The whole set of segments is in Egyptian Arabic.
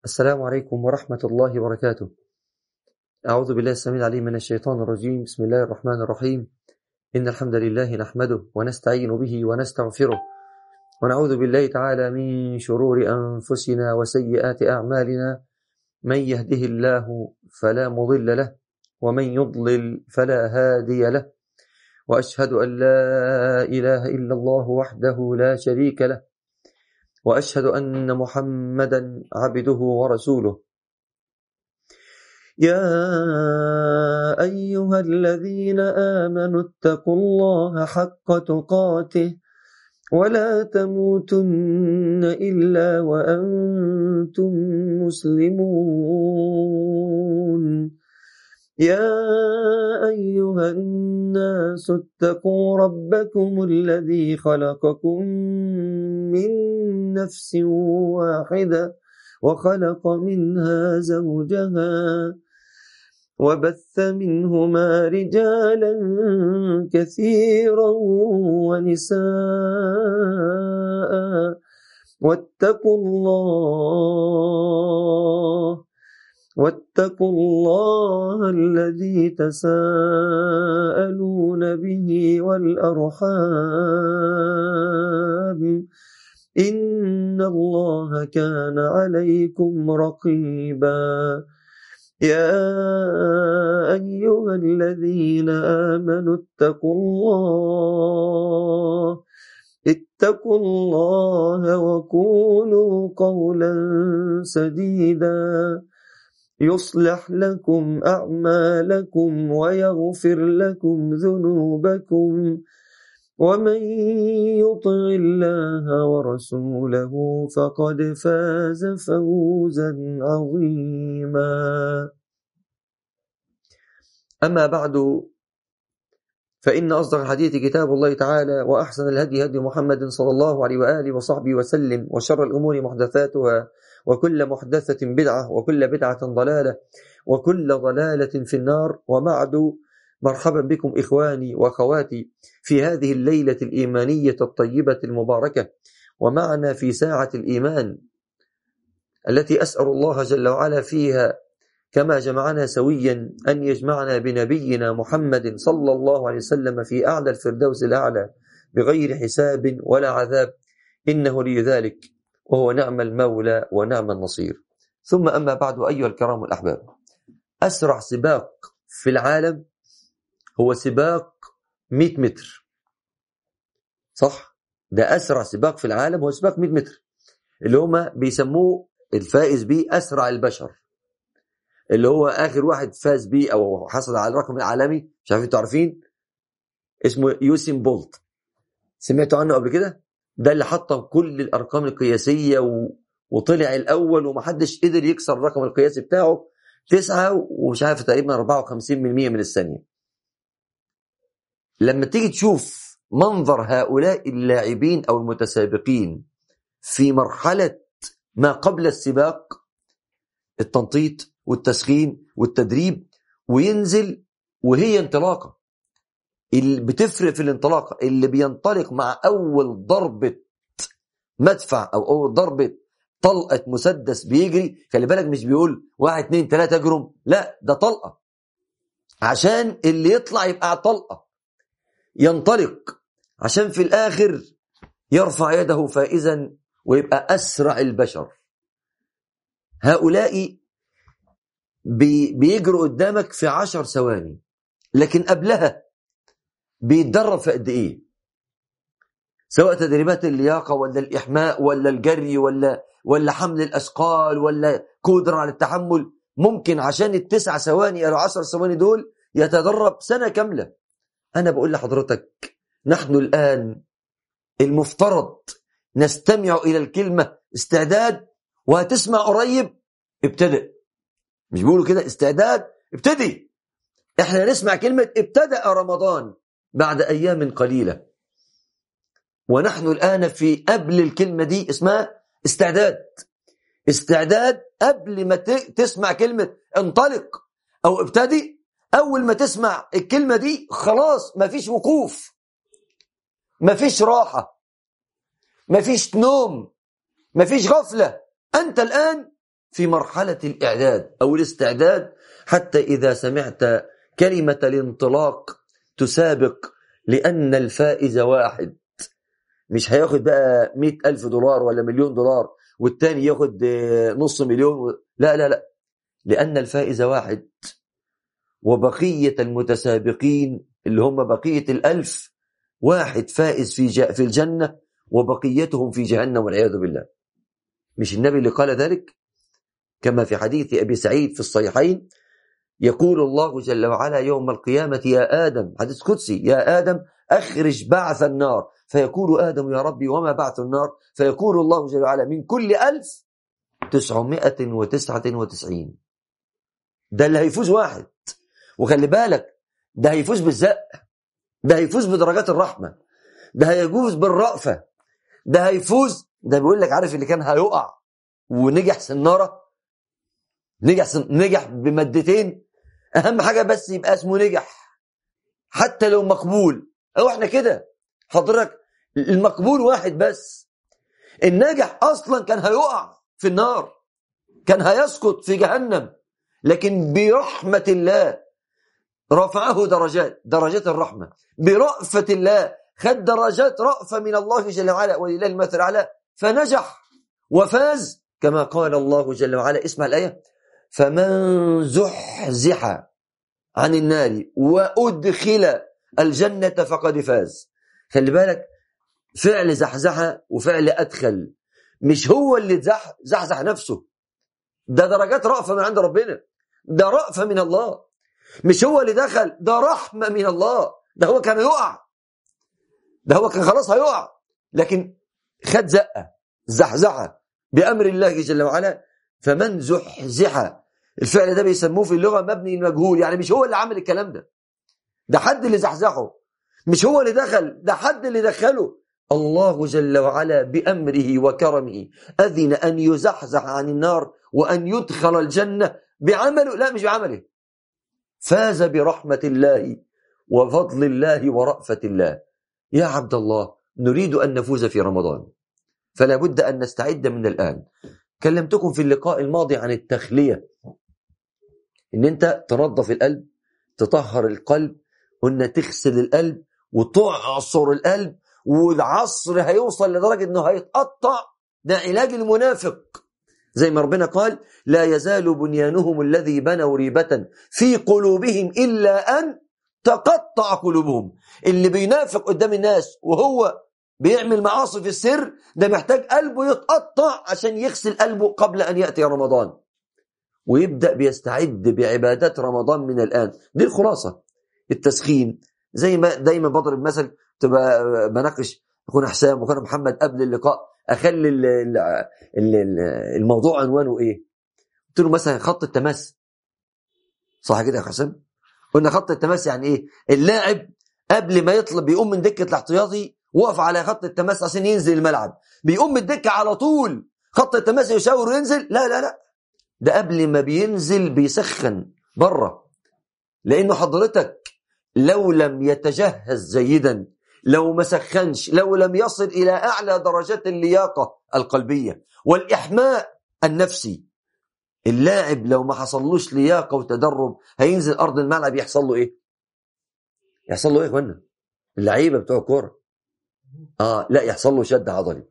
السلام عليكم ورحمة الله وبركاته أعوذ بالله السميع العليم من الشيطان الرجيم بسم الله الرحمن الرحيم إن الحمد لله نحمده ونستعين به ونستغفره ونعوذ بالله تعالى من شرور أنفسنا وسيئات أعمالنا من يهده الله فلا مضل له ومن يضلل فلا هادي له وأشهد أن لا إله إلا الله وحده لا شريك له وأشهد أن محمدا عبده ورسوله يا أيها الذين آمنوا اتقوا الله حق تقاته ولا تموتن إلا وأنتم مسلمون يا أيها الناس اتقوا ربكم الذي خلقكم من نفس واحدة وخلق منها زوجها وبث منهما رجالا كثيرا ونساء واتقوا الله واتقوا الله الذي تساءلون به والأرحام إن الله كان عليكم رقيبا يا أيها الذين آمنوا اتقوا الله اتقوا الله وقولوا قولا سديدا يصلح لكم أعمالكم ويغفر لكم ذنوبكم ومن يطع الله ورسوله فقد فاز فوزا عظيما أما بعد فإن أصدق الحديث كتاب الله تعالى وأحسن الهدي هدي محمد صلى الله عليه وآله وصحبه وسلم وشر الأمور محدثاتها وكل محدثة بدعة وكل بدعة ضلالة وكل ضلالة في النار وبعد مرحبا بكم إخواني وأخواتي في هذه الليلة الإيمانية الطيبة المباركة ومعنا في ساعة الإيمان التي أسأل الله جل وعلا فيها كما جمعنا سويا أن يجمعنا بنبينا محمد صلى الله عليه وسلم في أعلى الفردوس الأعلى بغير حساب ولا عذاب إنه لي ذلك وهو نعم المولى ونعم النصير ثم أما بعد أيها الكرام الأحباب أسرع سباق في العالم هو سباق 100 متر صح ده أسرع سباق في العالم هو سباق 100 متر اللي هما بيسموه الفائز بيه أسرع البشر اللي هو آخر واحد فاز بيه أو حصل على الرقم العالمي مش عارفين تعرفين اسمه يوسين بولت سمعتوا عنه قبل كده ده اللي حطم كل الأرقام القياسية و... وطلع الأول ومحدش قدر يكسر الرقم القياسي بتاعه تسعة ومش عارف تقريبا 54% من الثانية لما تيجي تشوف منظر هؤلاء اللاعبين أو المتسابقين في مرحلة ما قبل السباق التنطيط والتسخين والتدريب وينزل وهي انطلاقة اللي بتفرق في الانطلاقة اللي بينطلق مع أول ضربة مدفع أو أول ضربة طلقة مسدس بيجري خلي بالك مش بيقول واحد اتنين تلاتة اجرم لا ده طلقة عشان اللي يطلع يبقى طلقة ينطلق عشان في الآخر يرفع يده فائزا ويبقى أسرع البشر هؤلاء بي بيجروا قدامك في عشر ثواني لكن قبلها بيتدرب في قد ايه سواء تدريبات اللياقه ولا الاحماء ولا الجري ولا ولا حمل الاثقال ولا قدره على التحمل ممكن عشان التسع ثواني او عشر ثواني دول يتدرب سنه كامله انا بقول لحضرتك نحن الان المفترض نستمع الى الكلمه استعداد وهتسمع قريب ابتدئ مش بيقولوا كده استعداد ابتدي احنا نسمع كلمه ابتدأ رمضان بعد أيام قليلة ونحن الآن في قبل الكلمة دي اسمها استعداد استعداد قبل ما تسمع كلمة انطلق أو ابتدي أول ما تسمع الكلمة دي خلاص مفيش وقوف مفيش راحة مفيش نوم مفيش غفلة أنت الآن في مرحلة الإعداد أو الاستعداد حتى إذا سمعت كلمة الانطلاق تسابق لأن الفائز واحد مش هياخد بقى مئة ألف دولار ولا مليون دولار والتاني ياخد نص مليون لا لا لا لأن الفائز واحد وبقية المتسابقين اللي هم بقية الألف واحد فائز في في الجنة وبقيتهم في جهنم والعياذ بالله مش النبي اللي قال ذلك كما في حديث أبي سعيد في الصحيحين يقول الله جل وعلا يوم القيامة يا آدم حديث قدسي يا آدم أخرج بعث النار فيقول آدم يا ربي وما بعث النار فيقول الله جل وعلا من كل ألف تسعمائة وتسعة وتسعين ده اللي هيفوز واحد وخلي بالك ده هيفوز بالزق ده هيفوز بدرجات الرحمة ده هيجوز بالرأفة ده هيفوز ده بيقول لك عارف اللي كان هيقع ونجح سنارة نجح سن... نجح بمادتين أهم حاجة بس يبقى اسمه نجح حتى لو مقبول أو احنا كده حضرتك المقبول واحد بس الناجح أصلا كان هيقع في النار كان هيسقط في جهنم لكن برحمة الله رفعه درجات درجات الرحمة برأفة الله خد درجات رأفة من الله جل وعلا ولله المثل الأعلى فنجح وفاز كما قال الله جل وعلا اسمع الآية فمن زحزح عن النار وأدخل الجنة فقد فاز خلي بالك فعل زحزحة وفعل أدخل مش هو اللي زحزح نفسه ده درجات رأفة من عند ربنا ده رأفة من الله مش هو اللي دخل ده رحمة من الله ده هو كان يقع ده هو كان خلاص هيقع لكن خد زقة زحزحة بأمر الله جل وعلا فمن زحزح الفعل ده بيسموه في اللغة مبني المجهول يعني مش هو اللي عمل الكلام ده ده حد اللي زحزحه مش هو اللي دخل ده حد اللي دخله الله جل وعلا بأمره وكرمه أذن أن يزحزح عن النار وأن يدخل الجنة بعمله لا مش بعمله فاز برحمة الله وفضل الله ورأفة الله يا عبد الله نريد أن نفوز في رمضان فلا بد أن نستعد من الآن كلمتكم في اللقاء الماضي عن التخلية إن أنت تنظف القلب تطهر القلب وأن تغسل القلب وتعصر القلب والعصر هيوصل لدرجة أنه هيتقطع ده علاج المنافق زي ما ربنا قال لا يزال بنيانهم الذي بنوا ريبة في قلوبهم إلا أن تقطع قلوبهم اللي بينافق قدام الناس وهو بيعمل معاصي في السر ده محتاج قلبه يتقطع عشان يغسل قلبه قبل أن يأتي رمضان ويبدأ بيستعد بعبادات رمضان من الآن دي الخلاصة التسخين زي ما دايما بضرب مثل تبقى بناقش اخونا حسام واخونا محمد قبل اللقاء اخلي الموضوع عنوانه ايه قلت له مثلا خط التماس صح كده يا حسام قلنا خط التماس يعني ايه اللاعب قبل ما يطلب بيقوم من دكه الاحتياطي وقف على خط التماس عشان ينزل الملعب بيقوم من الدكه على طول خط التماس يشاور وينزل لا لا لا ده قبل ما بينزل بيسخن بره لانه حضرتك لو لم يتجهز جيدا لو ما سخنش لو لم يصل إلى أعلى درجات اللياقة القلبية والإحماء النفسي اللاعب لو ما حصلوش لياقة وتدرب هينزل أرض الملعب يحصل له إيه يحصل له إيه يا اللعيبة بتوع الكورة آه لا يحصل له شد عضلي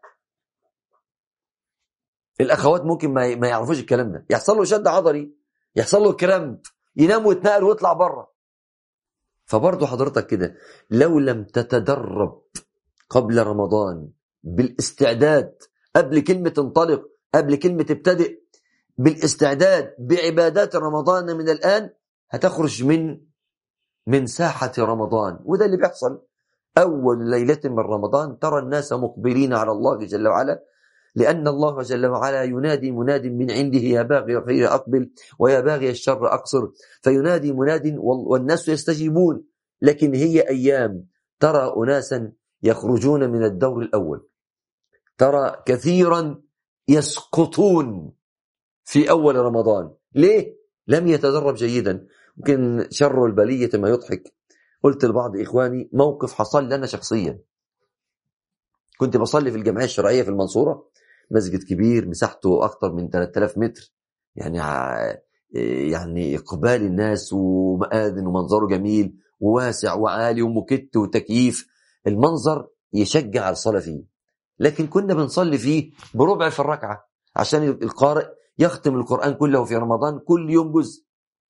الأخوات ممكن ما يعرفوش الكلام ده يحصل له شد عضلي يحصل له كرامب ينام ويتنقل ويطلع بره فبرضه حضرتك كده لو لم تتدرب قبل رمضان بالاستعداد قبل كلمة انطلق قبل كلمة ابتدئ بالاستعداد بعبادات رمضان من الآن هتخرج من من ساحة رمضان وده اللي بيحصل أول ليلة من رمضان ترى الناس مقبلين على الله جل وعلا لأن الله جل وعلا ينادي مناد من عنده يا باغي الخير أقبل ويا باغي الشر أقصر فينادي مناد والناس يستجيبون لكن هي أيام ترى أناسا يخرجون من الدور الأول ترى كثيرا يسقطون في أول رمضان ليه؟ لم يتدرب جيدا ممكن شر البلية ما يضحك قلت لبعض إخواني موقف حصل لنا شخصيا كنت بصلي في الجمعية الشرعية في المنصورة مسجد كبير مساحته أكثر من 3000 متر يعني يعني إقبال الناس ومآذن ومنظره جميل وواسع وعالي ومكت وتكييف المنظر يشجع الصلاة فيه لكن كنا بنصلي فيه بربع في الركعة عشان القارئ يختم القرآن كله في رمضان كل يوم جزء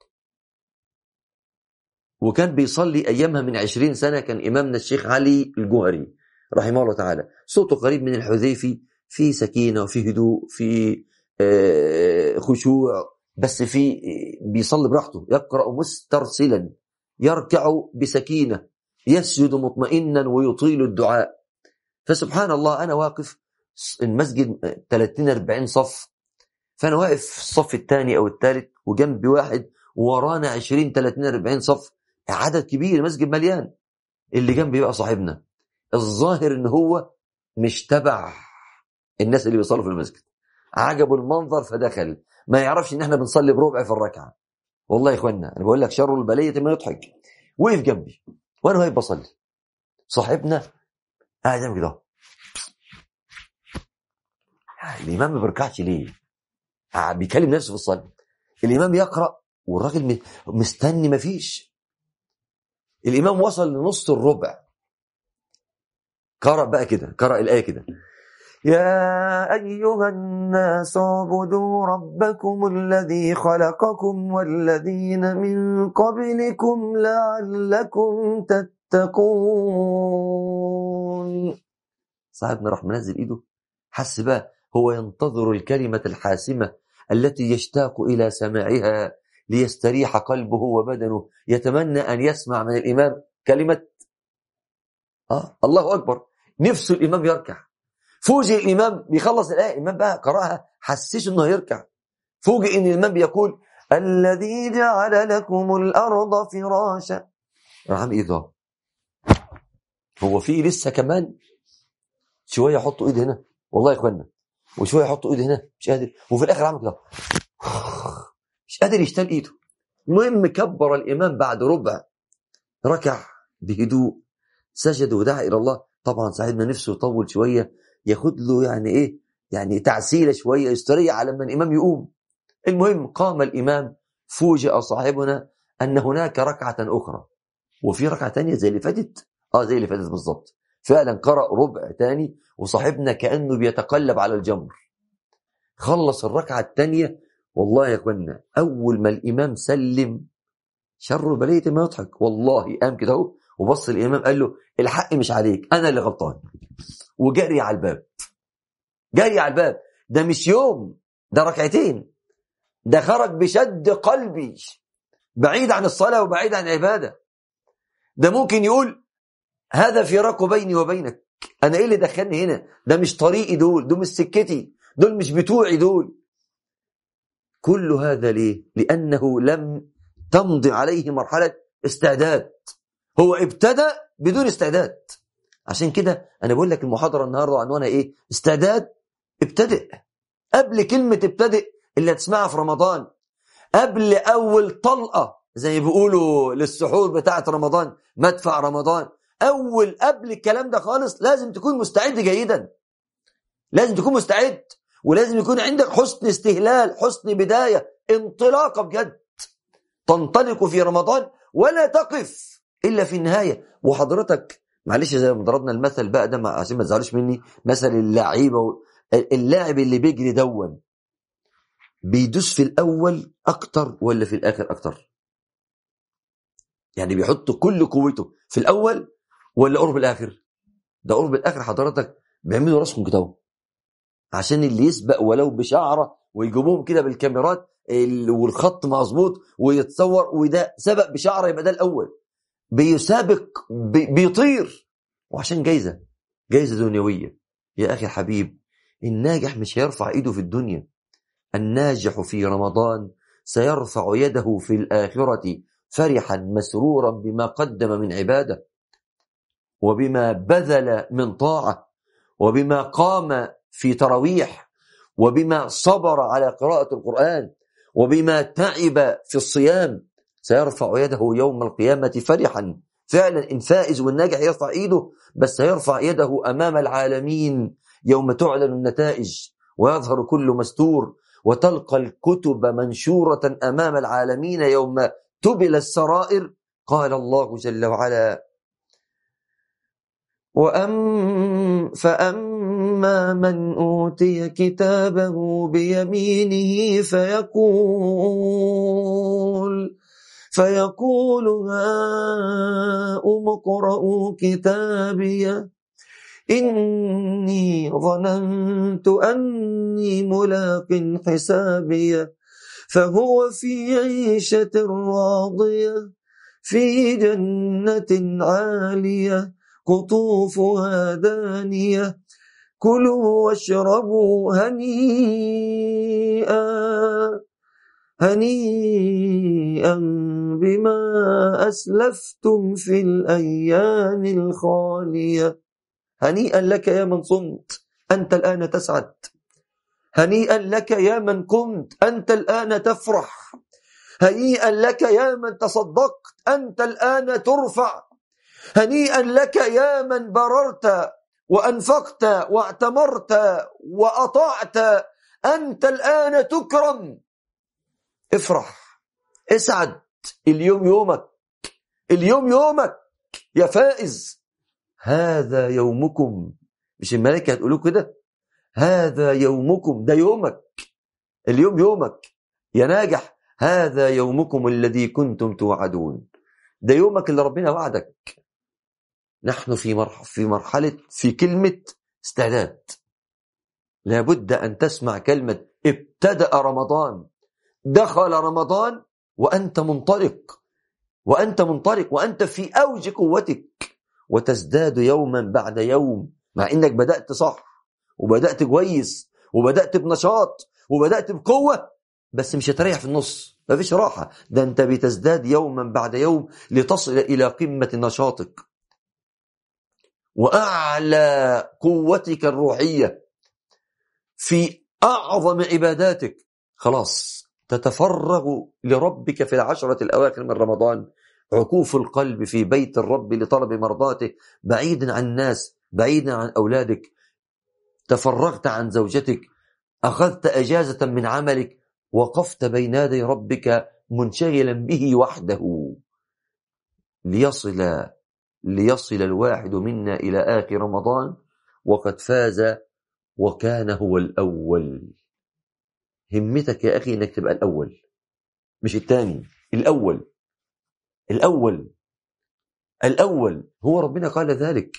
وكان بيصلي أيامها من عشرين سنة كان إمامنا الشيخ علي الجوهري رحمه الله تعالى صوته قريب من الحذيفي في سكينة وفي هدوء في آه، خشوع بس في بيصلي براحته يقرأ مسترسلا يركع بسكينة يسجد مطمئنا ويطيل الدعاء فسبحان الله أنا واقف المسجد 30 40 صف فأنا واقف في الصف الثاني أو الثالث وجنبي واحد ورانا 20 30 40 صف عدد كبير مسجد مليان اللي جنبي بقى صاحبنا الظاهر ان هو مش تبع الناس اللي بيصلوا في المسجد عجبه المنظر فدخل ما يعرفش ان احنا بنصلي بربع في الركعه والله يا اخوانا انا بقول لك شر البليه ما يضحك وقف جنبي وانا واقف بصلي صاحبنا قاعد جنبي كده الامام ما بيركعش ليه؟ بيكلم نفسه في الصلاه الامام يقرا والراجل مستني ما فيش الامام وصل لنص الربع قرأ بقى كده قرأ الآية كده يا أيها الناس اعبدوا ربكم الذي خلقكم والذين من قبلكم لعلكم تتقون صاحبنا راح منزل ايده حس بقى هو ينتظر الكلمة الحاسمة التي يشتاق إلى سماعها ليستريح قلبه وبدنه يتمنى أن يسمع من الإمام كلمة آه الله أكبر نفسه الإمام يركع فوجئ الإمام بيخلص الآية الإمام بقى قرأها حسيش إنه هيركع فوجئ إن الإمام بيقول الذي جعل لكم الأرض فراشا راح إيه ده هو في لسه كمان شوية يحطوا إيد هنا والله يا إخوانا وشوية يحطوا إيد هنا مش قادر وفي الآخر عمل كده مش قادر يشتل إيده المهم كبر الإمام بعد ربع ركع بهدوء سجد ودعا إلى الله طبعا صاحبنا نفسه يطول شوية ياخد له يعني إيه يعني تعسيلة شوية يستريح على ما الإمام يقوم المهم قام الإمام فوجئ صاحبنا أن هناك ركعة أخرى وفي ركعة تانية زي اللي فاتت اه زي اللي فاتت بالظبط فعلا قرأ ربع تاني وصاحبنا كأنه بيتقلب على الجمر خلص الركعة التانية والله يا اخوانا أول ما الإمام سلم شر بلية ما يضحك والله قام كده اهو وبص الإمام قال له الحق مش عليك أنا اللي غلطان وجري على الباب جري على الباب ده مش يوم ده ركعتين ده خرج بشد قلبي بعيد عن الصلاة وبعيد عن العبادة ده ممكن يقول هذا فراق بيني وبينك أنا إيه اللي دخلني هنا ده مش طريقي دول دول مش سكتي دول مش بتوعي دول كل هذا ليه لأنه لم تمضي عليه مرحلة استعداد هو ابتدى بدون استعداد عشان كده انا بقول لك المحاضره النهارده عنوانها ايه استعداد ابتدئ قبل كلمه ابتدئ اللي هتسمعها في رمضان قبل اول طلقه زي بيقولوا للسحور بتاعه رمضان مدفع رمضان اول قبل الكلام ده خالص لازم تكون مستعد جيدا لازم تكون مستعد ولازم يكون عندك حسن استهلال حسن بدايه انطلاقه بجد تنطلق في رمضان ولا تقف الا في النهايه وحضرتك معلش زي ما ضربنا المثل بقى ده عشان ما تزعلوش مني مثل اللعيبه و... اللاعب اللي بيجري دون بيدوس في الاول اكتر ولا في الاخر اكتر يعني بيحط كل قوته في الاول ولا قرب الاخر ده قرب الاخر حضرتك بيعملوا راسهم كده عشان اللي يسبق ولو بشعره ويجيبوهم كده بالكاميرات والخط مظبوط ويتصور وده سبق بشعره يبقى ده الاول بيسابق بيطير وعشان جايزة جايزة دنيوية يا أخي الحبيب الناجح مش هيرفع إيده في الدنيا الناجح في رمضان سيرفع يده في الآخرة فرحا مسرورا بما قدم من عبادة وبما بذل من طاعة وبما قام في تراويح وبما صبر على قراءة القرآن وبما تعب في الصيام سيرفع يده يوم القيامة فرحا فعلا إن فائز والناجح يرفع إيده بس هيرفع يده أمام العالمين يوم تعلن النتائج ويظهر كل مستور وتلقى الكتب منشورة أمام العالمين يوم تبل السرائر قال الله جل وعلا وأم فأما من أوتي كتابه بيمينه فيقول فيقول هاؤم اقرءوا كتابيه إني ظننت أني ملاق حسابيه فهو في عيشة راضية في جنة عالية قطوفها دانية كلوا واشربوا هنيئا هنيئا بما أسلفتم في الأيام الخالية هنيئا لك يا من صمت أنت الآن تسعد هنيئا لك يا من قمت أنت الآن تفرح هنيئا لك يا من تصدقت أنت الآن ترفع هنيئا لك يا من بررت وأنفقت واعتمرت وأطعت أنت الآن تكرم افرح اسعد اليوم يومك اليوم يومك يا فائز هذا يومكم مش الملائكة هتقولوا كده هذا يومكم ده يومك اليوم يومك يا ناجح هذا يومكم الذي كنتم توعدون ده يومك اللي ربنا وعدك نحن في مرحلة في مرحلة في كلمة استعداد لابد أن تسمع كلمة ابتدأ رمضان دخل رمضان وأنت منطلق وأنت منطلق وأنت في أوج قوتك وتزداد يوما بعد يوم مع إنك بدأت صح وبدأت كويس وبدأت بنشاط وبدأت بقوة بس مش هتريح في النص مفيش راحة ده أنت بتزداد يوما بعد يوم لتصل إلى قمة نشاطك وأعلى قوتك الروحية في أعظم عباداتك خلاص تتفرغ لربك في العشرة الأواخر من رمضان عكوف القلب في بيت الرب لطلب مرضاته بعيدا عن الناس بعيدا عن أولادك تفرغت عن زوجتك أخذت أجازة من عملك وقفت بين يدي ربك منشغلا به وحده ليصل ليصل الواحد منا إلى آخر رمضان وقد فاز وكان هو الأول همتك يا أخي إنك تبقى الأول مش الثاني الأول الأول الأول هو ربنا قال ذلك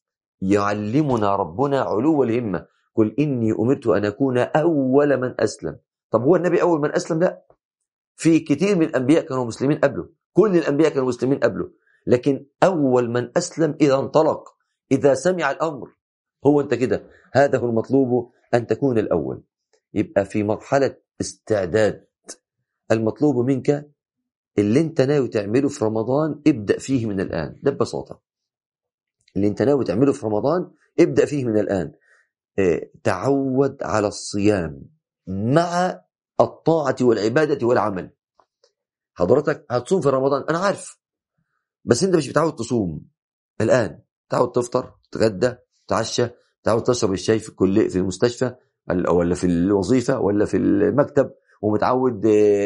يعلمنا ربنا علو الهمة قل إني أمرت أن أكون أول من أسلم طب هو النبي أول من أسلم لا في كثير من الأنبياء كانوا مسلمين قبله كل الأنبياء كانوا مسلمين قبله لكن أول من أسلم إذا انطلق إذا سمع الأمر هو أنت كده هذا هو المطلوب أن تكون الأول يبقى في مرحلة استعداد المطلوب منك اللي انت ناوي تعمله في رمضان ابدأ فيه من الآن ده ببساطة اللي انت ناوي تعمله في رمضان ابدأ فيه من الآن اه تعود على الصيام مع الطاعة والعبادة والعمل حضرتك هتصوم في رمضان أنا عارف بس انت مش متعود تصوم الان تعود تفطر تتغدى تتعشى تعود تشرب الشاي في الكليه في المستشفى ولا في الوظيفه ولا في المكتب ومتعود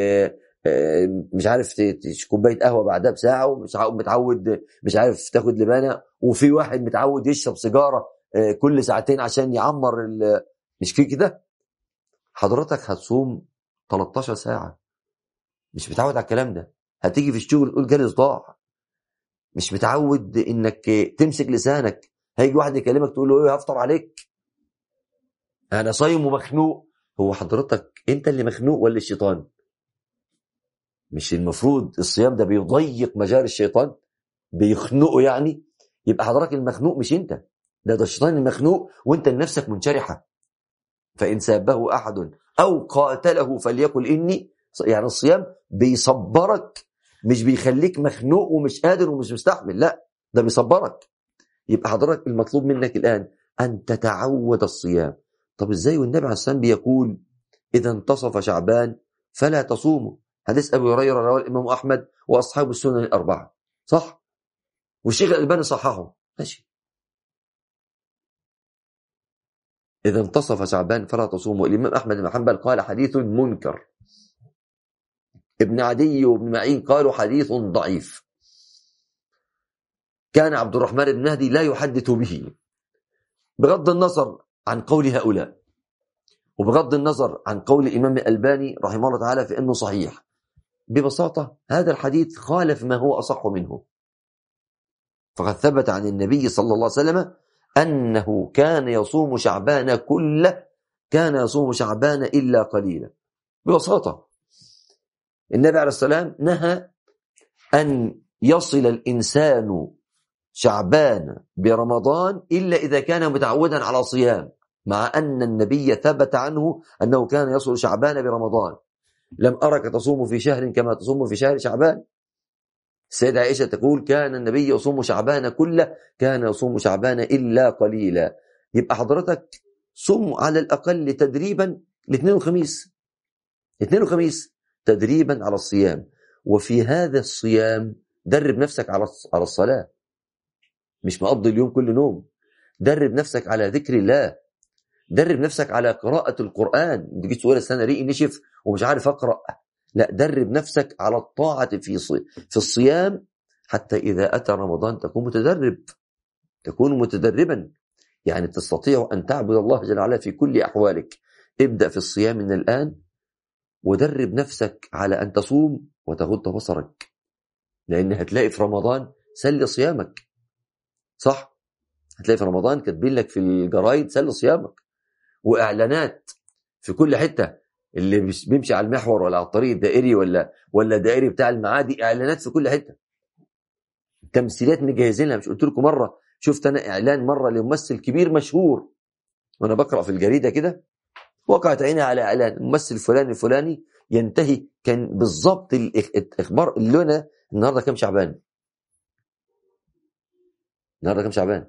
مش عارف كوبايه قهوه بعدها بساعه ومش متعود مش عارف تاخد لبانه وفي واحد متعود يشرب سيجاره كل ساعتين عشان يعمر مش في كده حضرتك هتصوم 13 ساعه مش متعود على الكلام ده هتيجي في الشغل تقول جالي صداع مش متعود انك تمسك لسانك هيجي واحد يكلمك تقول له ايه هفطر عليك انا صايم ومخنوق هو حضرتك انت اللي مخنوق ولا الشيطان مش المفروض الصيام ده بيضيق مجال الشيطان بيخنقه يعني يبقى حضرتك المخنوق مش انت ده ده الشيطان المخنوق وانت لنفسك منشرحه فان سابه احد او قاتله فليقل اني يعني الصيام بيصبرك مش بيخليك مخنوق ومش قادر ومش مستحمل لا ده بيصبرك يبقى حضرتك المطلوب منك الآن أن تتعود الصيام طب إزاي والنبي عليه السلام بيقول إذا انتصف شعبان فلا تصوموا حديث أبي هريرة رواه الإمام أحمد وأصحاب السنن الأربعة صح والشيخ الألباني صححه ماشي إذا انتصف شعبان فلا تصوموا الإمام أحمد بن حنبل قال حديث منكر ابن عدي وابن معين قالوا حديث ضعيف كان عبد الرحمن بن مهدي لا يحدث به بغض النظر عن قول هؤلاء وبغض النظر عن قول الإمام الألباني رحمه الله تعالى في أنه صحيح ببساطة هذا الحديث خالف ما هو أصح منه فقد ثبت عن النبي صلى الله عليه وسلم أنه كان يصوم شعبان كله كان يصوم شعبان إلا قليلا ببساطة النبي عليه السلام نهى أن يصل الإنسان شعبان برمضان إلا إذا كان متعودا على صيام مع أن النبي ثبت عنه أنه كان يصل شعبان برمضان لم أرك تصوم في شهر كما تصوم في شهر شعبان السيدة عائشة تقول كان النبي يصوم شعبان كله كان يصوم شعبان إلا قليلا يبقى حضرتك صم على الأقل تدريبا الاثنين وخميس الاثنين وخميس تدريبا على الصيام وفي هذا الصيام درب نفسك على على الصلاة مش مقضي اليوم كل نوم درب نفسك على ذكر الله درب نفسك على قراءة القرآن تجي تقول السنة ريقي نشف ومش عارف أقرأ لا درب نفسك على الطاعة في في الصيام حتى إذا أتى رمضان تكون متدرب تكون متدربا يعني تستطيع أن تعبد الله جل وعلا في كل أحوالك ابدأ في الصيام من الآن ودرب نفسك على أن تصوم وتغض بصرك لأن هتلاقي في رمضان سل صيامك صح هتلاقي في رمضان كاتبين لك في الجرايد سل صيامك واعلانات في كل حته اللي بيمشي على المحور ولا على الطريق الدائري ولا ولا الدائري بتاع المعادي اعلانات في كل حته تمثيلات مجهزين لها مش قلت لكم مره شفت انا اعلان مره لممثل كبير مشهور وانا بقرا في الجريده كده وقعت عيني على اعلان الممثل الفلاني الفلاني ينتهي كان بالظبط الاخبار اللي انا النهارده كام شعبان النهارده كام شعبان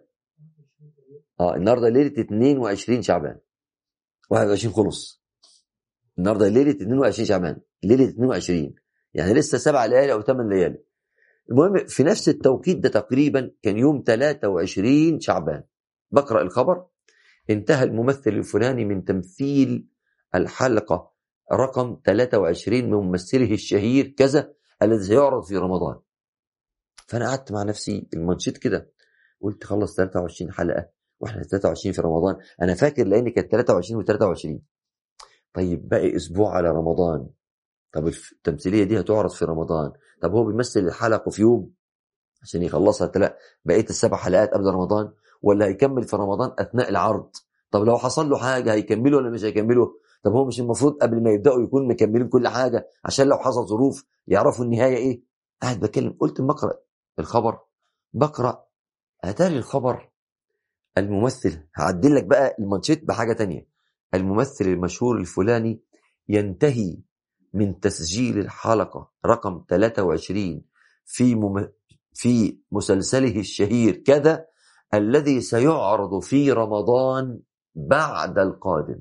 اه النهارده ليله 22 شعبان 21 خلص النهارده ليله 22 شعبان ليله 22 يعني لسه سبع ليالي او ثمان ليالي المهم في نفس التوقيت ده تقريبا كان يوم 23 شعبان بقرا الخبر انتهى الممثل الفلاني من تمثيل الحلقه رقم 23 من ممثله الشهير كذا الذي سيعرض في رمضان فانا قعدت مع نفسي المنشط كده قلت خلص 23 حلقه واحنا 23 في رمضان انا فاكر لان كانت 23 و23 طيب باقي اسبوع على رمضان طب التمثيليه دي هتعرض في رمضان طب هو بيمثل الحلقه في يوم عشان يخلصها تلا بقيه السبع حلقات قبل رمضان ولا هيكمل في رمضان اثناء العرض طب لو حصل له حاجه هيكمله ولا مش هيكمله طب هو مش المفروض قبل ما يبداوا يكون مكملين كل حاجه عشان لو حصل ظروف يعرفوا النهايه ايه قاعد بتكلم قلت ما اقرا الخبر بقرا اتاري الخبر الممثل هعدل لك بقى المانشيت بحاجة تانية الممثل المشهور الفلاني ينتهي من تسجيل الحلقة رقم 23 في مم... في مسلسله الشهير كذا الذي سيعرض في رمضان بعد القادم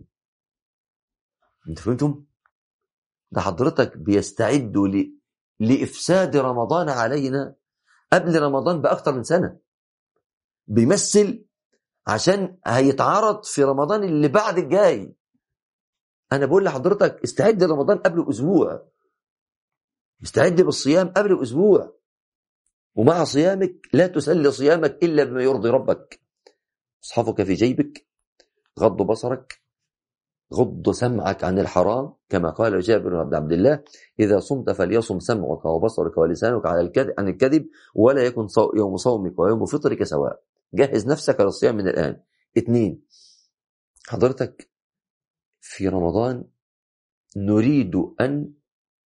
انت فهمتم ده حضرتك بيستعدوا ل... لإفساد رمضان علينا قبل رمضان بأكثر من سنة بيمثل عشان هيتعرض في رمضان اللي بعد الجاي انا بقول لحضرتك استعد لرمضان قبل اسبوع استعد بالصيام قبل اسبوع ومع صيامك لا تسلي صيامك الا بما يرضي ربك مصحفك في جيبك غض بصرك غض سمعك عن الحرام كما قال جابر بن عبد الله إذا صمت فليصم سمعك وبصرك ولسانك على الكذب عن الكذب ولا يكن يوم صومك ويوم فطرك سواء جهز نفسك للصيام من الآن اتنين حضرتك في رمضان نريد أن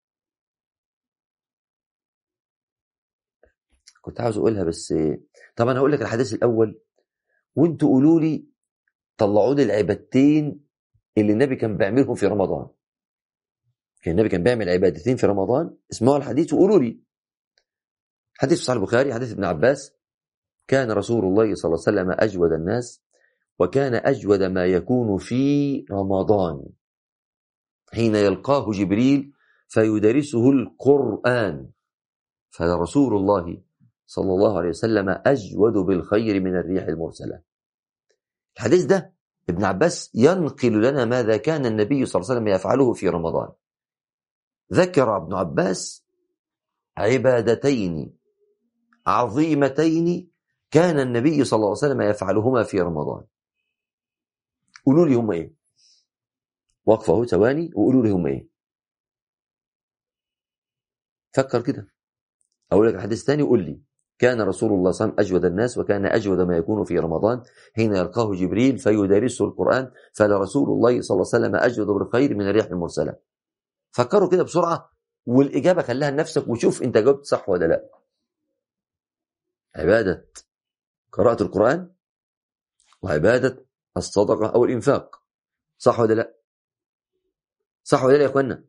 كنت عاوز أقولها بس طبعا هقول لك الحديث الأول وانتوا قولوا لي طلعوا لي العبادتين اللي النبي كان بيعملهم في رمضان كان النبي كان بيعمل عبادتين في رمضان اسمعوا الحديث وقولوا لي حديث صحيح البخاري حديث ابن عباس كان رسول الله صلى الله عليه وسلم أجود الناس وكان أجود ما يكون في رمضان حين يلقاه جبريل فيدرسه القرآن فرسول الله صلى الله عليه وسلم أجود بالخير من الريح المرسلة الحديث ده ابن عباس ينقل لنا ماذا كان النبي صلى الله عليه وسلم يفعله في رمضان ذكر ابن عباس عبادتين عظيمتين كان النبي صلى الله عليه وسلم يفعلهما في رمضان قولوا لي هم ايه وقفه اهو ثواني وقولوا لي هم ايه فكر كده اقول لك الحديث ثاني وقول لي كان رسول الله صلى الله عليه وسلم أجود الناس وكان أجود ما يكون في رمضان حين يلقاه جبريل فيدارسه القرآن فلرسول الله صلى الله عليه وسلم أجود بالخير من الريح المرسلة فكروا كده بسرعة والإجابة خليها لنفسك وشوف أنت جاوبت صح ولا لا عبادة قراءة القرآن وعبادة الصدقة أو الإنفاق صح ولا لا صح ولا لا يا أخوانا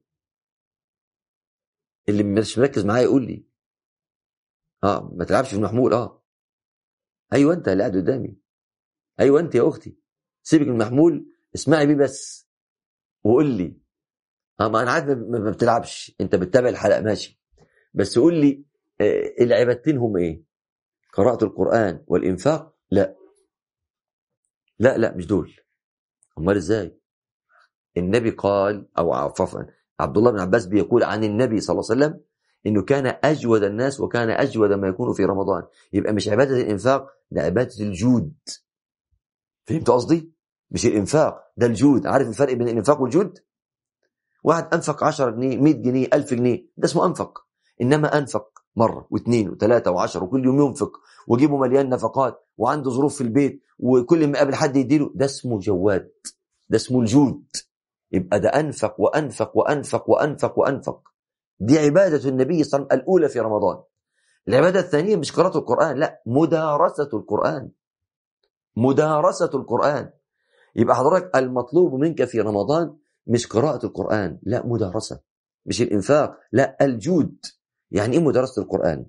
اللي مش مركز معايا يقول لي اه ما تلعبش في المحمول اه ايوه انت اللي قاعد قدامي ايوه انت يا اختي سيبك من المحمول اسمعي بيه بس وقول لي اه ما انا عارف ما بتلعبش انت بتتابع الحلقه ماشي بس قول لي آه العبادتين هم ايه قراءه القران والانفاق لا لا لا مش دول امال ازاي النبي قال او عفوا عبد الله بن عباس بيقول عن النبي صلى الله عليه وسلم انه كان اجود الناس وكان اجود ما يكون في رمضان يبقى مش عباده الانفاق ده عباده الجود فهمت قصدي مش الانفاق ده الجود عارف الفرق بين الانفاق والجود واحد انفق 10 جنيه 100 جنيه 1000 جنيه ده اسمه انفق انما انفق مره واثنين وثلاثه وعشرة وكل يوم ينفق وجيبه مليان نفقات وعنده ظروف في البيت وكل ما يقابل حد يديله ده اسمه جواد ده اسمه الجود يبقى ده انفق وانفق وانفق وانفق وانفق دي عبادة النبي صلى الله عليه وسلم الأولى في رمضان العبادة الثانية مش قراءة القرآن لا مدارسة القرآن مدارسة القرآن يبقى حضرتك المطلوب منك في رمضان مش قراءة القرآن لا مدارسة مش الإنفاق لا الجود يعني إيه مدارسة القرآن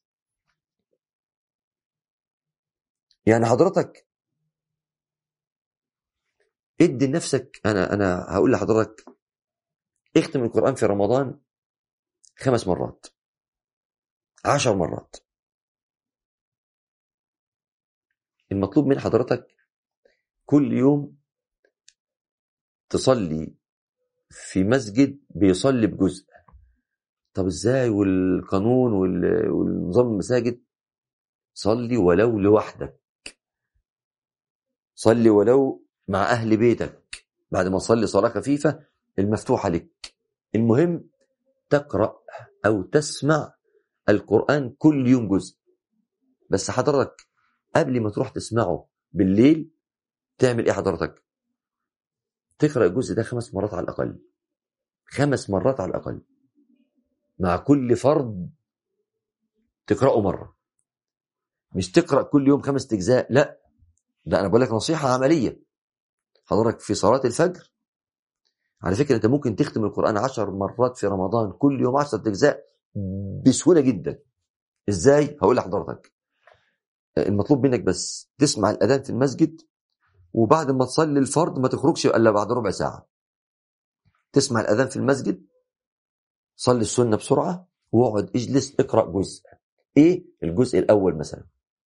يعني حضرتك ادي لنفسك انا انا هقول لحضرتك اختم القران في رمضان خمس مرات عشر مرات المطلوب من حضرتك كل يوم تصلي في مسجد بيصلي بجزء طب ازاي والقانون والنظام المساجد صلي ولو لوحدك صلي ولو مع اهل بيتك بعد ما تصلي صلاه خفيفه المفتوحه لك المهم تقرا او تسمع القران كل يوم جزء بس حضرتك قبل ما تروح تسمعه بالليل تعمل ايه حضرتك تقرا الجزء ده خمس مرات على الاقل خمس مرات على الاقل مع كل فرض تقراه مره مش تقرا كل يوم خمس اجزاء لا ده انا بقول لك نصيحه عمليه حضرتك في صلاه الفجر على فكرة أنت ممكن تختم القرآن عشر مرات في رمضان كل يوم عشرة أجزاء بسهولة جدا إزاي؟ هقول لحضرتك المطلوب منك بس تسمع الأذان في المسجد وبعد ما تصلي الفرض ما تخرجش إلا بعد ربع ساعة تسمع الأذان في المسجد صلي السنة بسرعة واقعد اجلس اقرأ جزء إيه؟ الجزء الأول مثلا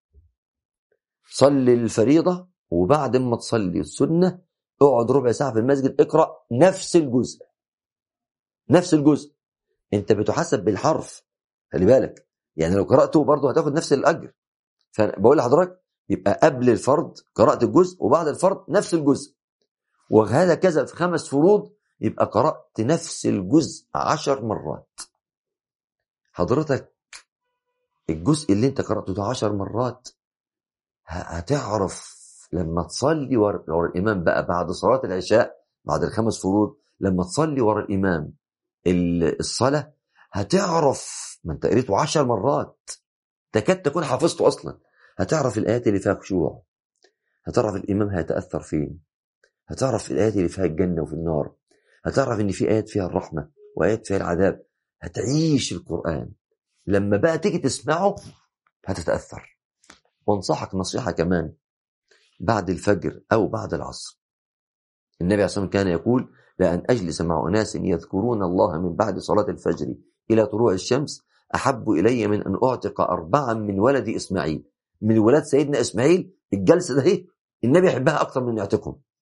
صلي الفريضة وبعد ما تصلي السنة اقعد ربع ساعة في المسجد اقرأ نفس الجزء نفس الجزء انت بتحسب بالحرف خلي بالك يعني لو قرأته برضه هتاخد نفس الأجر فبقول لحضرتك يبقى قبل الفرض قرأت الجزء وبعد الفرض نفس الجزء وهذا كذا في خمس فروض يبقى قرأت نفس الجزء عشر مرات حضرتك الجزء اللي انت قرأته ده عشر مرات هتعرف لما تصلي ورا الإمام بقى بعد صلاة العشاء بعد الخمس فروض لما تصلي ورا الإمام الصلاة هتعرف ما انت قريته عشر مرات تكاد تكون حافظته أصلا هتعرف الآيات اللي فيها خشوع هتعرف الإمام هيتأثر فين هتعرف الآيات اللي فيها الجنة وفي النار هتعرف إن في آيات فيها الرحمة وآيات فيها العذاب هتعيش القرآن لما بقى تيجي تسمعه هتتأثر وانصحك نصيحة كمان بعد الفجر أو بعد العصر النبي عليه الصلاة والسلام كان يقول لأن أجلس مع أناس يذكرون الله من بعد صلاة الفجر إلى طلوع الشمس أحب إلي من أن أعتق أربعا من ولد إسماعيل من ولاد سيدنا إسماعيل الجلسة ده النبي يحبها أكثر من يعتقهم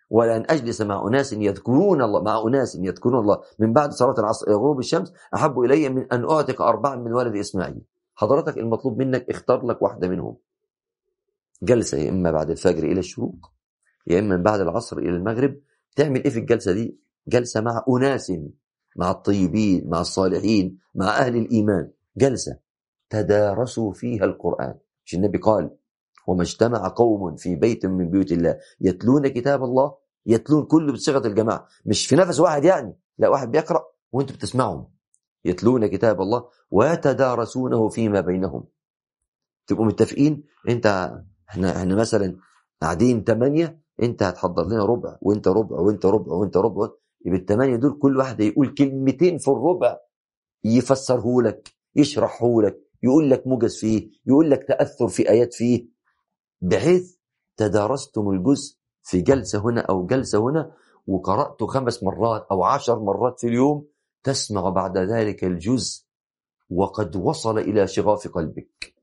ولأن أجلس مع أناس يذكرون الله مع أناس يذكرون الله من بعد صلاة العصر إلى غروب الشمس أحب إلي من أن أعتق أربعا من ولد إسماعيل حضرتك المطلوب منك اختار لك واحدة منهم جلسة يا إما بعد الفجر إلى الشروق يا إما من بعد العصر إلى المغرب تعمل إيه في الجلسة دي جلسة مع أناس مع الطيبين مع الصالحين مع أهل الإيمان جلسة تدارسوا فيها القرآن مش النبي قال وما اجتمع قوم في بيت من بيوت الله يتلون كتاب الله يتلون كله بصيغة الجماعة مش في نفس واحد يعني لا واحد بيقرأ وانتوا بتسمعهم يتلون كتاب الله ويتدارسونه فيما بينهم تبقوا متفقين انت احنا احنا مثلا قاعدين ثمانية انت هتحضر لنا ربع وانت ربع وانت ربع وانت ربع يبقى الثمانية دول كل واحد يقول كلمتين في الربع يفسره لك يشرحه لك يقول لك موجز فيه يقول لك تأثر في آيات فيه بحيث تدارستم الجزء في جلسة هنا أو جلسة هنا وقرأت خمس مرات أو عشر مرات في اليوم تسمع بعد ذلك الجزء وقد وصل إلى شغاف قلبك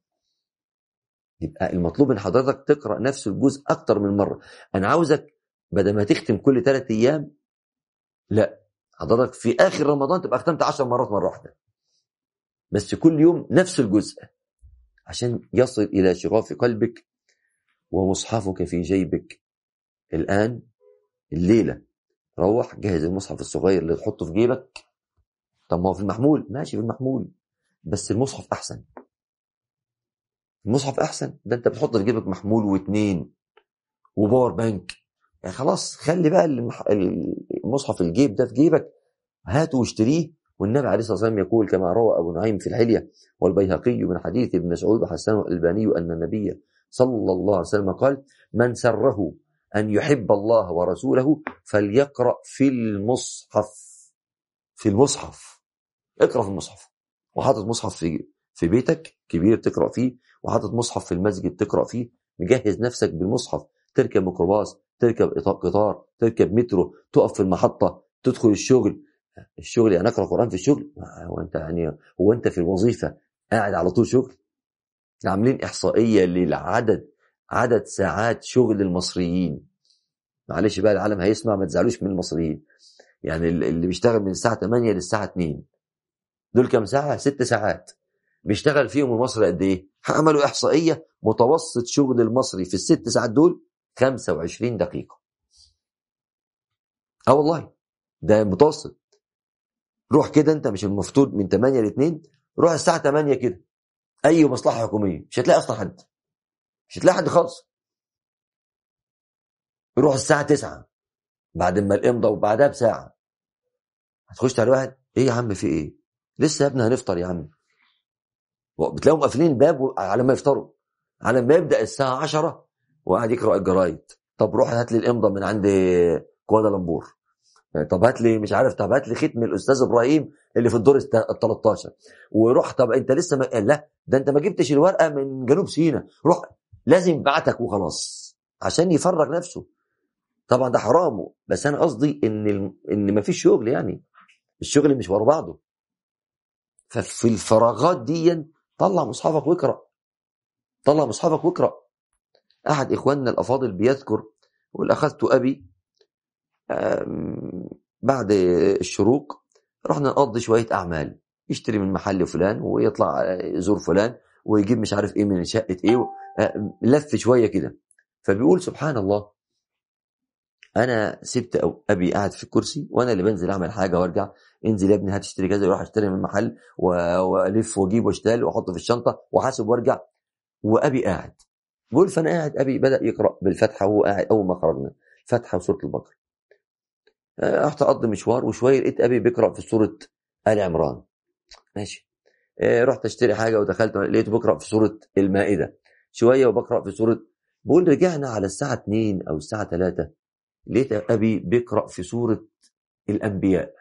يبقى المطلوب من حضرتك تقرأ نفس الجزء أكتر من مرة أنا عاوزك بدل ما تختم كل ثلاثة أيام لا حضرتك في آخر رمضان تبقى ختمت عشر مرات مرة واحدة بس كل يوم نفس الجزء عشان يصل إلى شغاف قلبك ومصحفك في جيبك الآن الليلة روح جهز المصحف الصغير اللي تحطه في جيبك طب ما هو في المحمول ماشي في المحمول بس المصحف أحسن المصحف أحسن ده أنت بتحط في جيبك محمول واثنين وباور بانك يعني خلاص خلي بقى المصحف الجيب ده في جيبك هاته واشتريه والنبي عليه الصلاه والسلام يقول كما روى ابو نعيم في الحليه والبيهقي من حديث ابن مسعود وحسنه الالباني ان النبي صلى الله عليه وسلم قال من سره أن يحب الله ورسوله فليقرأ في المصحف في المصحف اقرأ في المصحف وحاطط مصحف في في بيتك كبير تقرأ فيه وحاطط مصحف في المسجد تقرأ فيه مجهز نفسك بالمصحف تركب ميكروباص تركب قطار تركب مترو تقف في المحطة تدخل الشغل الشغل يعني اقرا قران في الشغل هو انت يعني هو انت في الوظيفه قاعد على طول شغل عاملين احصائيه للعدد عدد ساعات شغل المصريين معلش بقى العالم هيسمع ما تزعلوش من المصريين يعني اللي بيشتغل من الساعه 8 للساعه 2 دول كام ساعه ست ساعات بيشتغل فيهم المصري قد ايه عملوا احصائيه متوسط شغل المصري في الست ساعات دول 25 دقيقه اه والله ده متوسط روح كده انت مش المفترض من 8 ل 2 روح الساعه 8 كده اي مصلحه حكوميه مش هتلاقي اصلا حد مش هتلاقي حد خالص روح الساعه 9 بعد ما الامضى وبعدها بساعه هتخش على واحد ايه يا عم في ايه لسه يا ابني هنفطر يا عم بتلاقيهم قافلين الباب على ما يفطروا على ما يبدا الساعه 10 وقاعد يقرا الجرايد طب روح هات لي الامضه من عند كوالالمبور طب هات لي مش عارف طب هات لي ختم الاستاذ ابراهيم اللي في الدور ال 13 وروح طب انت لسه ما... لا ده انت ما جبتش الورقه من جنوب سيناء روح لازم يبعتك وخلاص عشان يفرغ نفسه طبعا ده حرام بس انا قصدي ان ال... ان ما فيش شغل يعني الشغل مش ورا بعضه ففي الفراغات دي طلع مصحفك واقرا طلع مصحفك واقرا احد اخواننا الافاضل بيذكر يقول اخذت ابي بعد الشروق رحنا نقضي شويه اعمال يشتري من محل فلان ويطلع يزور فلان ويجيب مش عارف ايه من شقه ايه لف شويه كده فبيقول سبحان الله انا سبت ابي قاعد في الكرسي وانا اللي بنزل اعمل حاجه وارجع انزل يا ابني هتشتري كذا يروح اشتري من المحل والف واجيب واشتغل واحطه في الشنطه واحاسب وارجع وابي قاعد بيقول فانا قاعد ابي بدا يقرا بالفتحه وهو قاعد اول ما خرجنا فتحه وسوره البقره رحت اقضي مشوار وشويه لقيت ابي بيقرا في سوره ال عمران ماشي رحت اشتري حاجه ودخلت لقيته بيقرا في سوره المائده شويه وبقرا في سوره بقول رجعنا على الساعه 2 او الساعه 3 لقيت ابي بيقرا في سوره الانبياء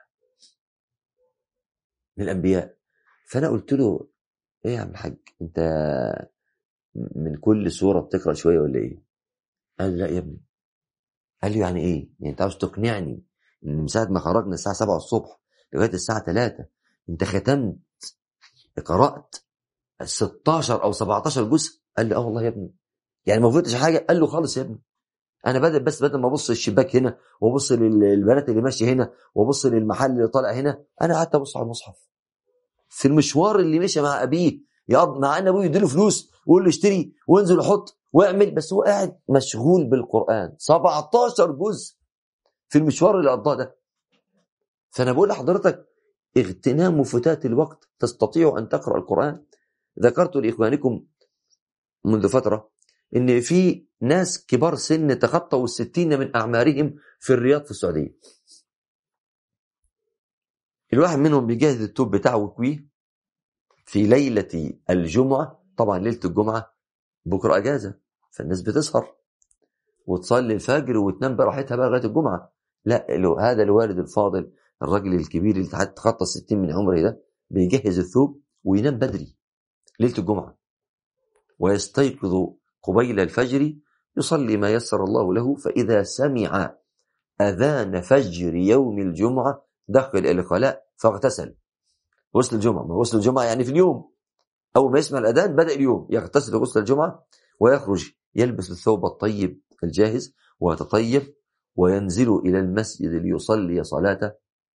الانبياء فانا قلت له ايه يا عم الحاج انت من كل سوره بتقرا شويه ولا ايه قال لا يا ابني قال لي يعني ايه يعني انت عاوز تقنعني ان من ساعه ما خرجنا الساعه 7 الصبح لغايه الساعه 3 انت ختمت قرات 16 او 17 جزء قال لي اه والله يا ابني يعني ما فوتش حاجه قال له خالص يا ابني انا بدل بس بدل ما ابص الشباك هنا وابص للبنات اللي ماشيه هنا وابص للمحل اللي طالع هنا انا قعدت ابص على المصحف في المشوار اللي مشى مع ابيه يقض مع ان ابوه يديله فلوس ويقول له اشتري وانزل حط واعمل بس هو قاعد مشغول بالقران 17 جزء في المشوار اللي قضاه ده فانا بقول لحضرتك اغتنام فتات الوقت تستطيع ان تقرا القران ذكرت لاخوانكم منذ فتره ان في ناس كبار سن تخطوا الستين من اعمارهم في الرياض في السعوديه الواحد منهم بيجهز التوب بتاعه وكويه في ليله الجمعه طبعا ليله الجمعه بكره اجازه فالناس بتسهر وتصلي الفجر وتنام براحتها بقى لغايه الجمعه لا هذا الوالد الفاضل الراجل الكبير اللي تخطى الستين من عمره ده بيجهز الثوب وينام بدري ليله الجمعه ويستيقظ قبيل الفجر يصلي ما يسر الله له فإذا سمع أذان فجر يوم الجمعة دخل إلى الخلاء فاغتسل غسل الجمعة ما غسل الجمعة يعني في اليوم أول ما يسمع الأذان بدأ اليوم يغتسل غسل الجمعة ويخرج يلبس الثوب الطيب الجاهز ويتطيب وينزل إلى المسجد ليصلي صلاة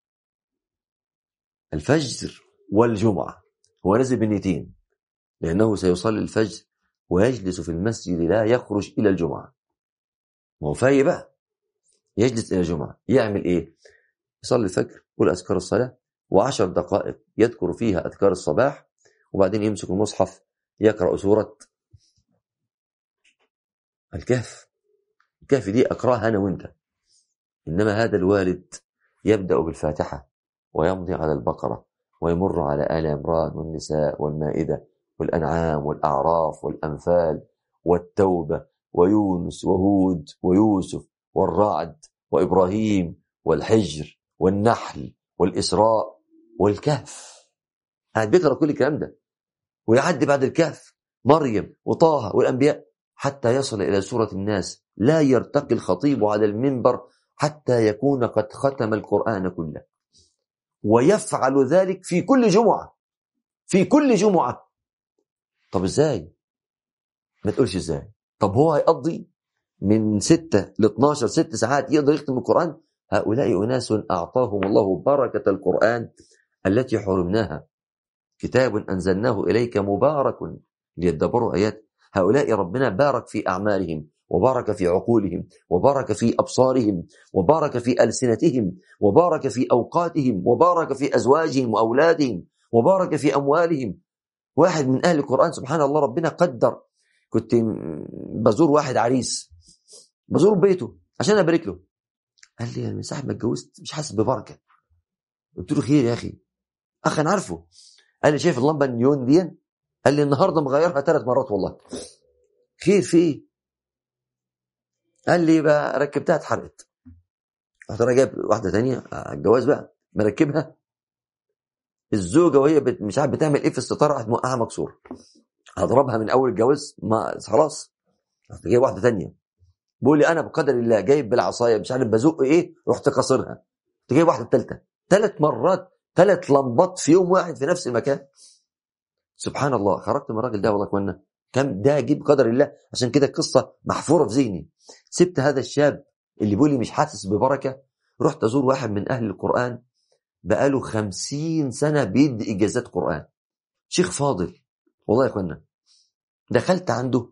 الفجر والجمعة هو نزل بالنيتين لأنه سيصلي الفجر ويجلس في المسجد لا يخرج إلى الجمعة ما هو فايق بقى يجلس إلى الجمعة يعمل إيه يصلي الفجر يقول أذكار الصلاة وعشر دقائق يذكر فيها أذكار الصباح وبعدين يمسك المصحف يقرأ سورة الكهف الكهف دي أقرأها أنا وأنت إنما هذا الوالد يبدأ بالفاتحة ويمضي على البقرة ويمر على آل عمران والنساء والمائدة والأنعام والأعراف والأنفال والتوبة ويونس وهود ويوسف والرعد وإبراهيم والحجر والنحل والإسراء والكهف قاعد بيقرأ كل الكلام ده ويعدي بعد الكهف مريم وطه والأنبياء حتى يصل إلى سورة الناس لا يرتقي الخطيب على المنبر حتى يكون قد ختم القرآن كله ويفعل ذلك في كل جمعة في كل جمعة طب ازاي ما تقولش ازاي طب هو هيقضي من 6 ل 12 ست ساعات يقدر يختم القرآن هؤلاء أناس أعطاهم الله بركة القرآن التي حرمناها كتاب أنزلناه إليك مبارك ليدبروا آيات هؤلاء ربنا بارك في أعمالهم وبارك في عقولهم وبارك في أبصارهم وبارك في ألسنتهم وبارك في أوقاتهم وبارك في أزواجهم وأولادهم وبارك في أموالهم واحد من أهل القرآن سبحان الله ربنا قدر كنت بزور واحد عريس بزور بيته عشان أبارك له قال لي أنا من ساعة ما اتجوزت مش حاسس ببركة قلت له خير يا أخي أخ أنا عارفه قال لي شايف اللمبة النيون دي قال لي النهارده مغيرها ثلاث مرات والله خير في ايه قال لي بقى ركبتها اتحرقت رحت انا جايب واحده ثانيه الجواز بقى مركبها الزوجه وهي بت... مش عارف بتعمل ايه في الستاره راحت موقعها مكسور هضربها من اول الجواز ما خلاص رحت جايب واحده ثانيه بيقول لي انا بقدر الله جايب بالعصايه مش عارف بزق ايه رحت كسرها رحت جايب واحده ثالثه ثلاث مرات ثلاث لمبات في يوم واحد في نفس المكان سبحان الله خرجت من الراجل ده والله كنا كم ده جيب قدر الله عشان كده القصه محفوره في ذهني سبت هذا الشاب اللي بيقول لي مش حاسس ببركه رحت ازور واحد من اهل القران بقاله خمسين سنه بيدي اجازات قران شيخ فاضل والله يا اخوانا دخلت عنده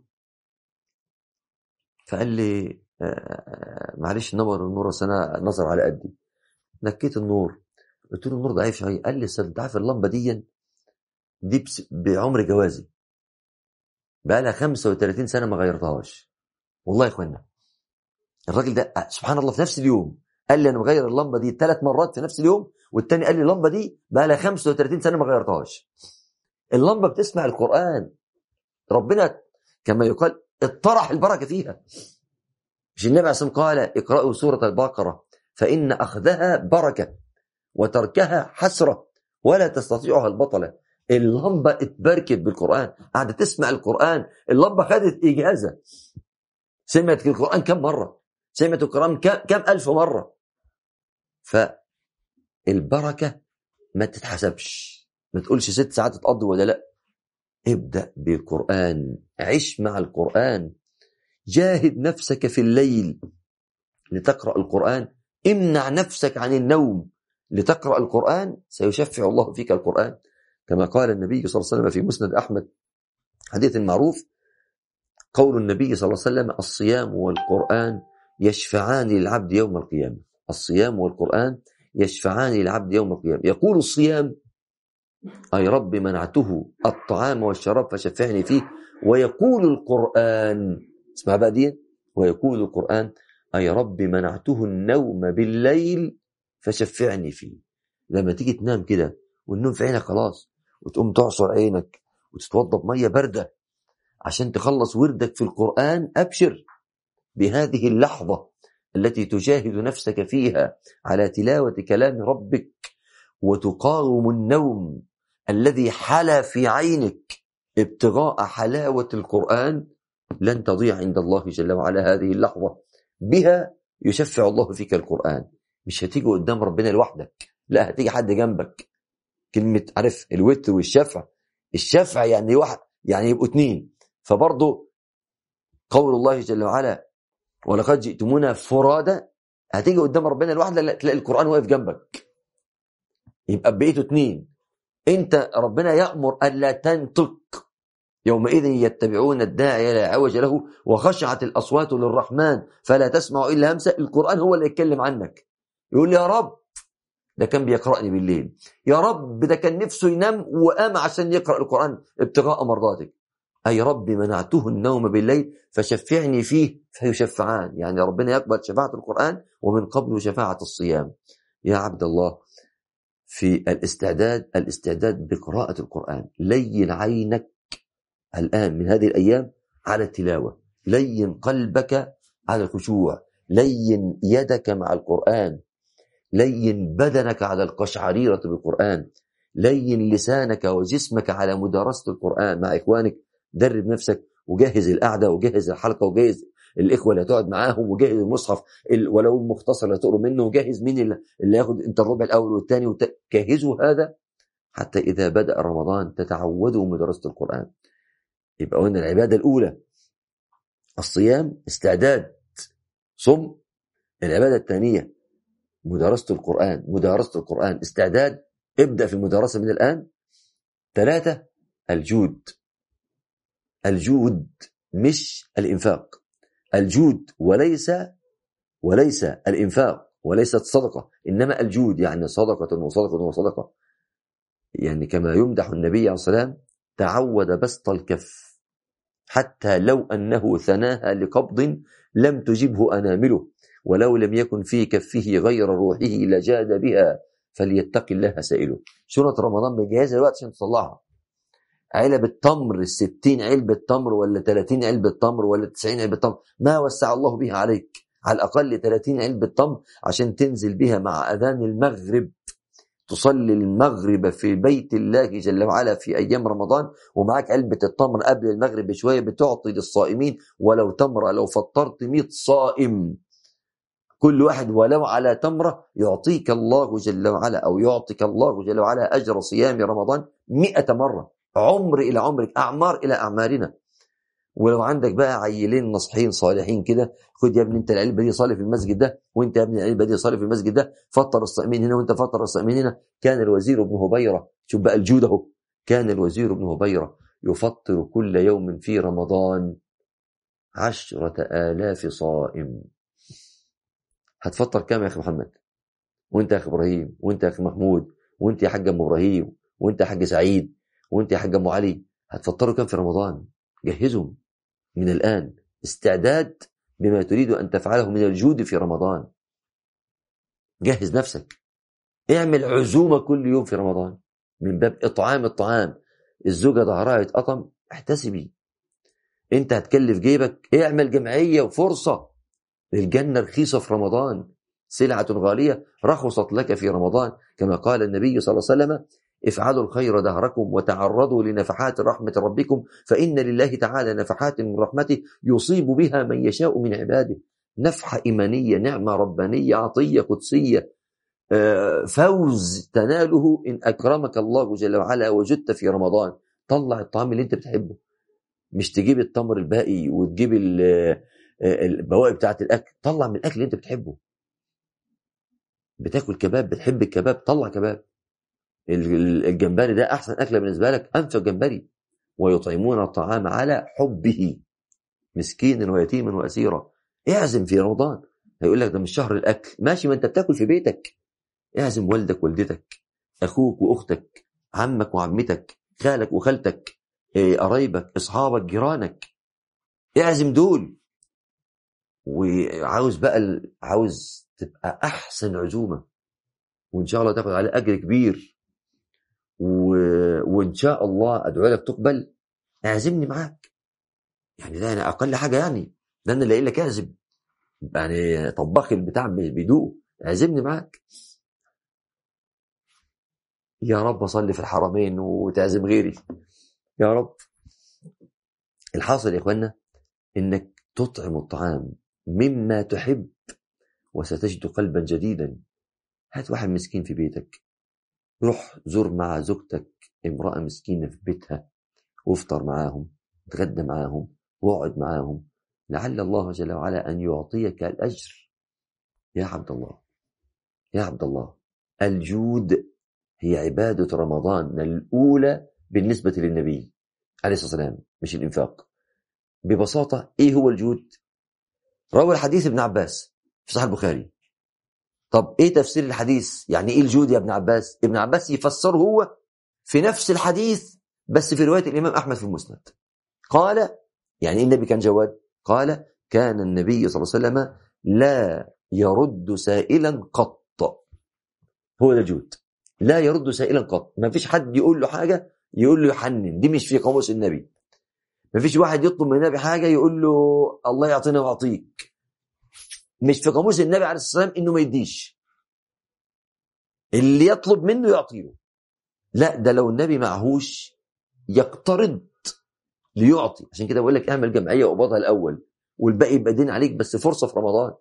فقال لي معلش نور النور انا نظر على قدي نكيت النور قلت له النور ضعيف شويه قال لي انت عارف اللمبه دي دي بعمر جوازي بقى لها 35 سنه ما غيرتهاش والله يا اخوانا الراجل ده سبحان الله في نفس اليوم قال لي انا مغير اللمبه دي ثلاث مرات في نفس اليوم والتاني قال لي اللمبه دي بقى لها 35 سنه ما غيرتهاش اللمبه بتسمع القران ربنا كما يقال اطرح البركه فيها مش النبي عليه الصلاه قال اقرأوا سوره البقره فان اخذها بركه وتركها حسره ولا تستطيعها البطله اللمبة اتبركت بالقرآن قاعدة تسمع القرآن اللمبة خدت إجازة سمعت القرآن كم مرة سمعت القرآن كم ألف مرة فالبركة ما تتحسبش ما تقولش ست ساعات تقضي ولا لا ابدأ بالقرآن عيش مع القرآن جاهد نفسك في الليل لتقرأ القرآن امنع نفسك عن النوم لتقرأ القرآن سيشفع الله فيك القرآن كما قال النبي صلى الله عليه وسلم في مسند أحمد حديث معروف قول النبي صلى الله عليه وسلم الصيام والقرآن يشفعان للعبد يوم القيامة الصيام والقرآن يشفعان للعبد يوم القيامة يقول الصيام أي رب منعته الطعام والشراب فشفعني فيه ويقول القرآن اسمع بقى دي ويقول القرآن أي رب منعته النوم بالليل فشفعني فيه لما تيجي تنام كده والنوم في عينك خلاص وتقوم تعصر عينك وتتوضى بمية باردة عشان تخلص وردك في القرآن أبشر بهذه اللحظة التي تجاهد نفسك فيها على تلاوة كلام ربك وتقاوم النوم الذي حلا في عينك ابتغاء حلاوة القرآن لن تضيع عند الله جل وعلا هذه اللحظة بها يشفع الله فيك القرآن مش هتيجي قدام ربنا لوحدك لا هتيجي حد جنبك كلمة عارف الوتر والشفع الشفع يعني واحد يعني يبقوا اتنين فبرضه قول الله جل وعلا ولقد جئتمونا فرادى هتيجي قدام ربنا لوحدك تلاقي القرآن واقف جنبك يبقى بقيتوا اتنين انت ربنا يأمر ألا تنطق يومئذ يتبعون الداعي لا عوج له وخشعت الأصوات للرحمن فلا تسمع إلا همسة القرآن هو اللي يتكلم عنك يقول يا رب ده كان بيقرأني بالليل يا رب ده كان نفسه ينام وقام عشان يقرأ القرآن ابتغاء مرضاتك أي رب منعته النوم بالليل فشفعني فيه فيشفعان يعني ربنا يقبل شفاعة القرآن ومن قبله شفاعة الصيام يا عبد الله في الاستعداد الاستعداد بقراءة القرآن لين عينك الآن من هذه الأيام على التلاوة لين قلبك على الخشوع لين يدك مع القرآن لين بدنك على القشعريرة بالقرآن لين لسانك وجسمك على مدارسة القرآن مع إخوانك درب نفسك وجهز القعدة وجهز الحلقة وجهز الإخوة اللي هتقعد معاهم وجهز المصحف ولو المختصر اللي هتقروا منه وجهز مين اللي ياخد انت الربع الأول والثاني جهزوا هذا حتى إذا بدأ رمضان تتعودوا مدرسة القرآن يبقى قلنا العبادة الأولى الصيام استعداد صم العبادة الثانية مدارسة القرآن مدارسة القرآن استعداد ابدأ في المدارسة من الآن ثلاثة الجود الجود مش الإنفاق الجود وليس وليس الإنفاق وليست صدقة إنما الجود يعني صدقة وصدقة وصدقة يعني كما يمدح النبي عليه الصلاة تعود بسط الكف حتى لو أنه ثناها لقبض لم تجبه أنامله ولو لم يكن في كفه غير روحه لجاد بها فليتق الله سائله سورة رمضان بجهاز الوقت عشان تطلعها علب التمر الستين علبة تمر ولا 30 علبة تمر ولا 90 علبة تمر ما وسع الله بها عليك على الأقل 30 علبة تمر عشان تنزل بها مع أذان المغرب تصلي المغرب في بيت الله جل وعلا في أيام رمضان ومعك علبة التمر قبل المغرب بشوية بتعطي للصائمين ولو تمرة لو فطرت 100 صائم كل واحد ولو على تمرة يعطيك الله جل وعلا أو يعطيك الله جل وعلا أجر صيام رمضان مئة مرة عمر إلى عمرك أعمار إلى أعمارنا ولو عندك بقى عيلين نصحين صالحين كده خد يا ابني انت العلبه دي صلي في المسجد ده وانت يا ابني العلبه دي صلي في المسجد ده فطر الصائمين هنا وانت فطر الصائمين هنا كان الوزير ابن هبيره شوف بقى الجود اهو كان الوزير ابن هبيره يفطر كل يوم في رمضان عشرة آلاف صائم هتفطر كام يا أخي محمد وانت يا أخي إبراهيم وانت يا أخي محمود وانت يا حاج أم إبراهيم وانت يا حاج سعيد وانت يا حاج أم علي هتفطروا كام في رمضان جهزهم من الآن استعداد بما تريد أن تفعله من الجود في رمضان جهز نفسك اعمل عزومة كل يوم في رمضان من باب إطعام الطعام الزوجة ظهرها يتقطم احتسبي انت هتكلف جيبك اعمل جمعية وفرصة للجنة رخيصة في رمضان سلعة غالية رخصت لك في رمضان كما قال النبي صلى الله عليه وسلم افعلوا الخير دهركم وتعرضوا لنفحات رحمة ربكم فإن لله تعالى نفحات من رحمته يصيب بها من يشاء من عباده نفحة إيمانية نعمة ربانية عطية قدسية آه، فوز تناله إن أكرمك الله جل وعلا وجدت في رمضان طلع الطعام اللي أنت بتحبه مش تجيب التمر الباقي وتجيب البواقي بتاعت الاكل طلع من الاكل اللي انت بتحبه بتاكل كباب بتحب الكباب طلع كباب الجمبري ده احسن اكله بالنسبه لك انفع جمبري ويطعمون الطعام على حبه مسكينا ويتيما واسيرا اعزم في رمضان هيقول لك ده مش شهر الاكل ماشي ما انت بتاكل في بيتك اعزم والدك والدتك اخوك واختك عمك وعمتك خالك وخالتك إيه، قرايبك اصحابك جيرانك اعزم دول وعاوز بقى عاوز تبقى احسن عزومه وان شاء الله تاخد عليه اجر كبير و... وان شاء الله ادعو لك تقبل اعزمني معاك يعني ده انا اقل حاجه يعني ده انا اللي قايل لك اعزم يعني طباخ البتاع مش بيدوق اعزمني معاك يا رب اصلي في الحرمين وتعزم غيري يا رب الحاصل يا اخوانا انك تطعم الطعام مما تحب وستجد قلبا جديدا هات واحد مسكين في بيتك روح زور مع زوجتك امرأة مسكينة في بيتها وافطر معاهم تغدى معاهم واقعد معاهم لعل الله جل وعلا أن يعطيك الأجر يا عبد الله يا عبد الله الجود هي عبادة رمضان الأولى بالنسبة للنبي عليه الصلاة والسلام مش الإنفاق ببساطة إيه هو الجود روى الحديث ابن عباس في صحيح البخاري طب ايه تفسير الحديث يعني ايه الجود يا ابن عباس ابن عباس يفسره هو في نفس الحديث بس في رواية الإمام أحمد في المسند قال يعني إيه النبي كان جواد قال كان النبي صلى الله عليه وسلم لا يرد سائلا قط هو ده الجود لا يرد سائلا قط ما فيش حد يقول له حاجة يقول له يحنن دي مش في قاموس النبي ما فيش واحد يطلب من النبي حاجة يقول له الله يعطينا ويعطيك مش في قاموس النبي عليه الصلاة والسلام انه ما يديش اللي يطلب منه يعطيه لا ده لو النبي معهوش يقترض ليعطي عشان كده بقول لك اعمل جمعيه وقبضها الاول والباقي يبقى دين عليك بس فرصه في رمضان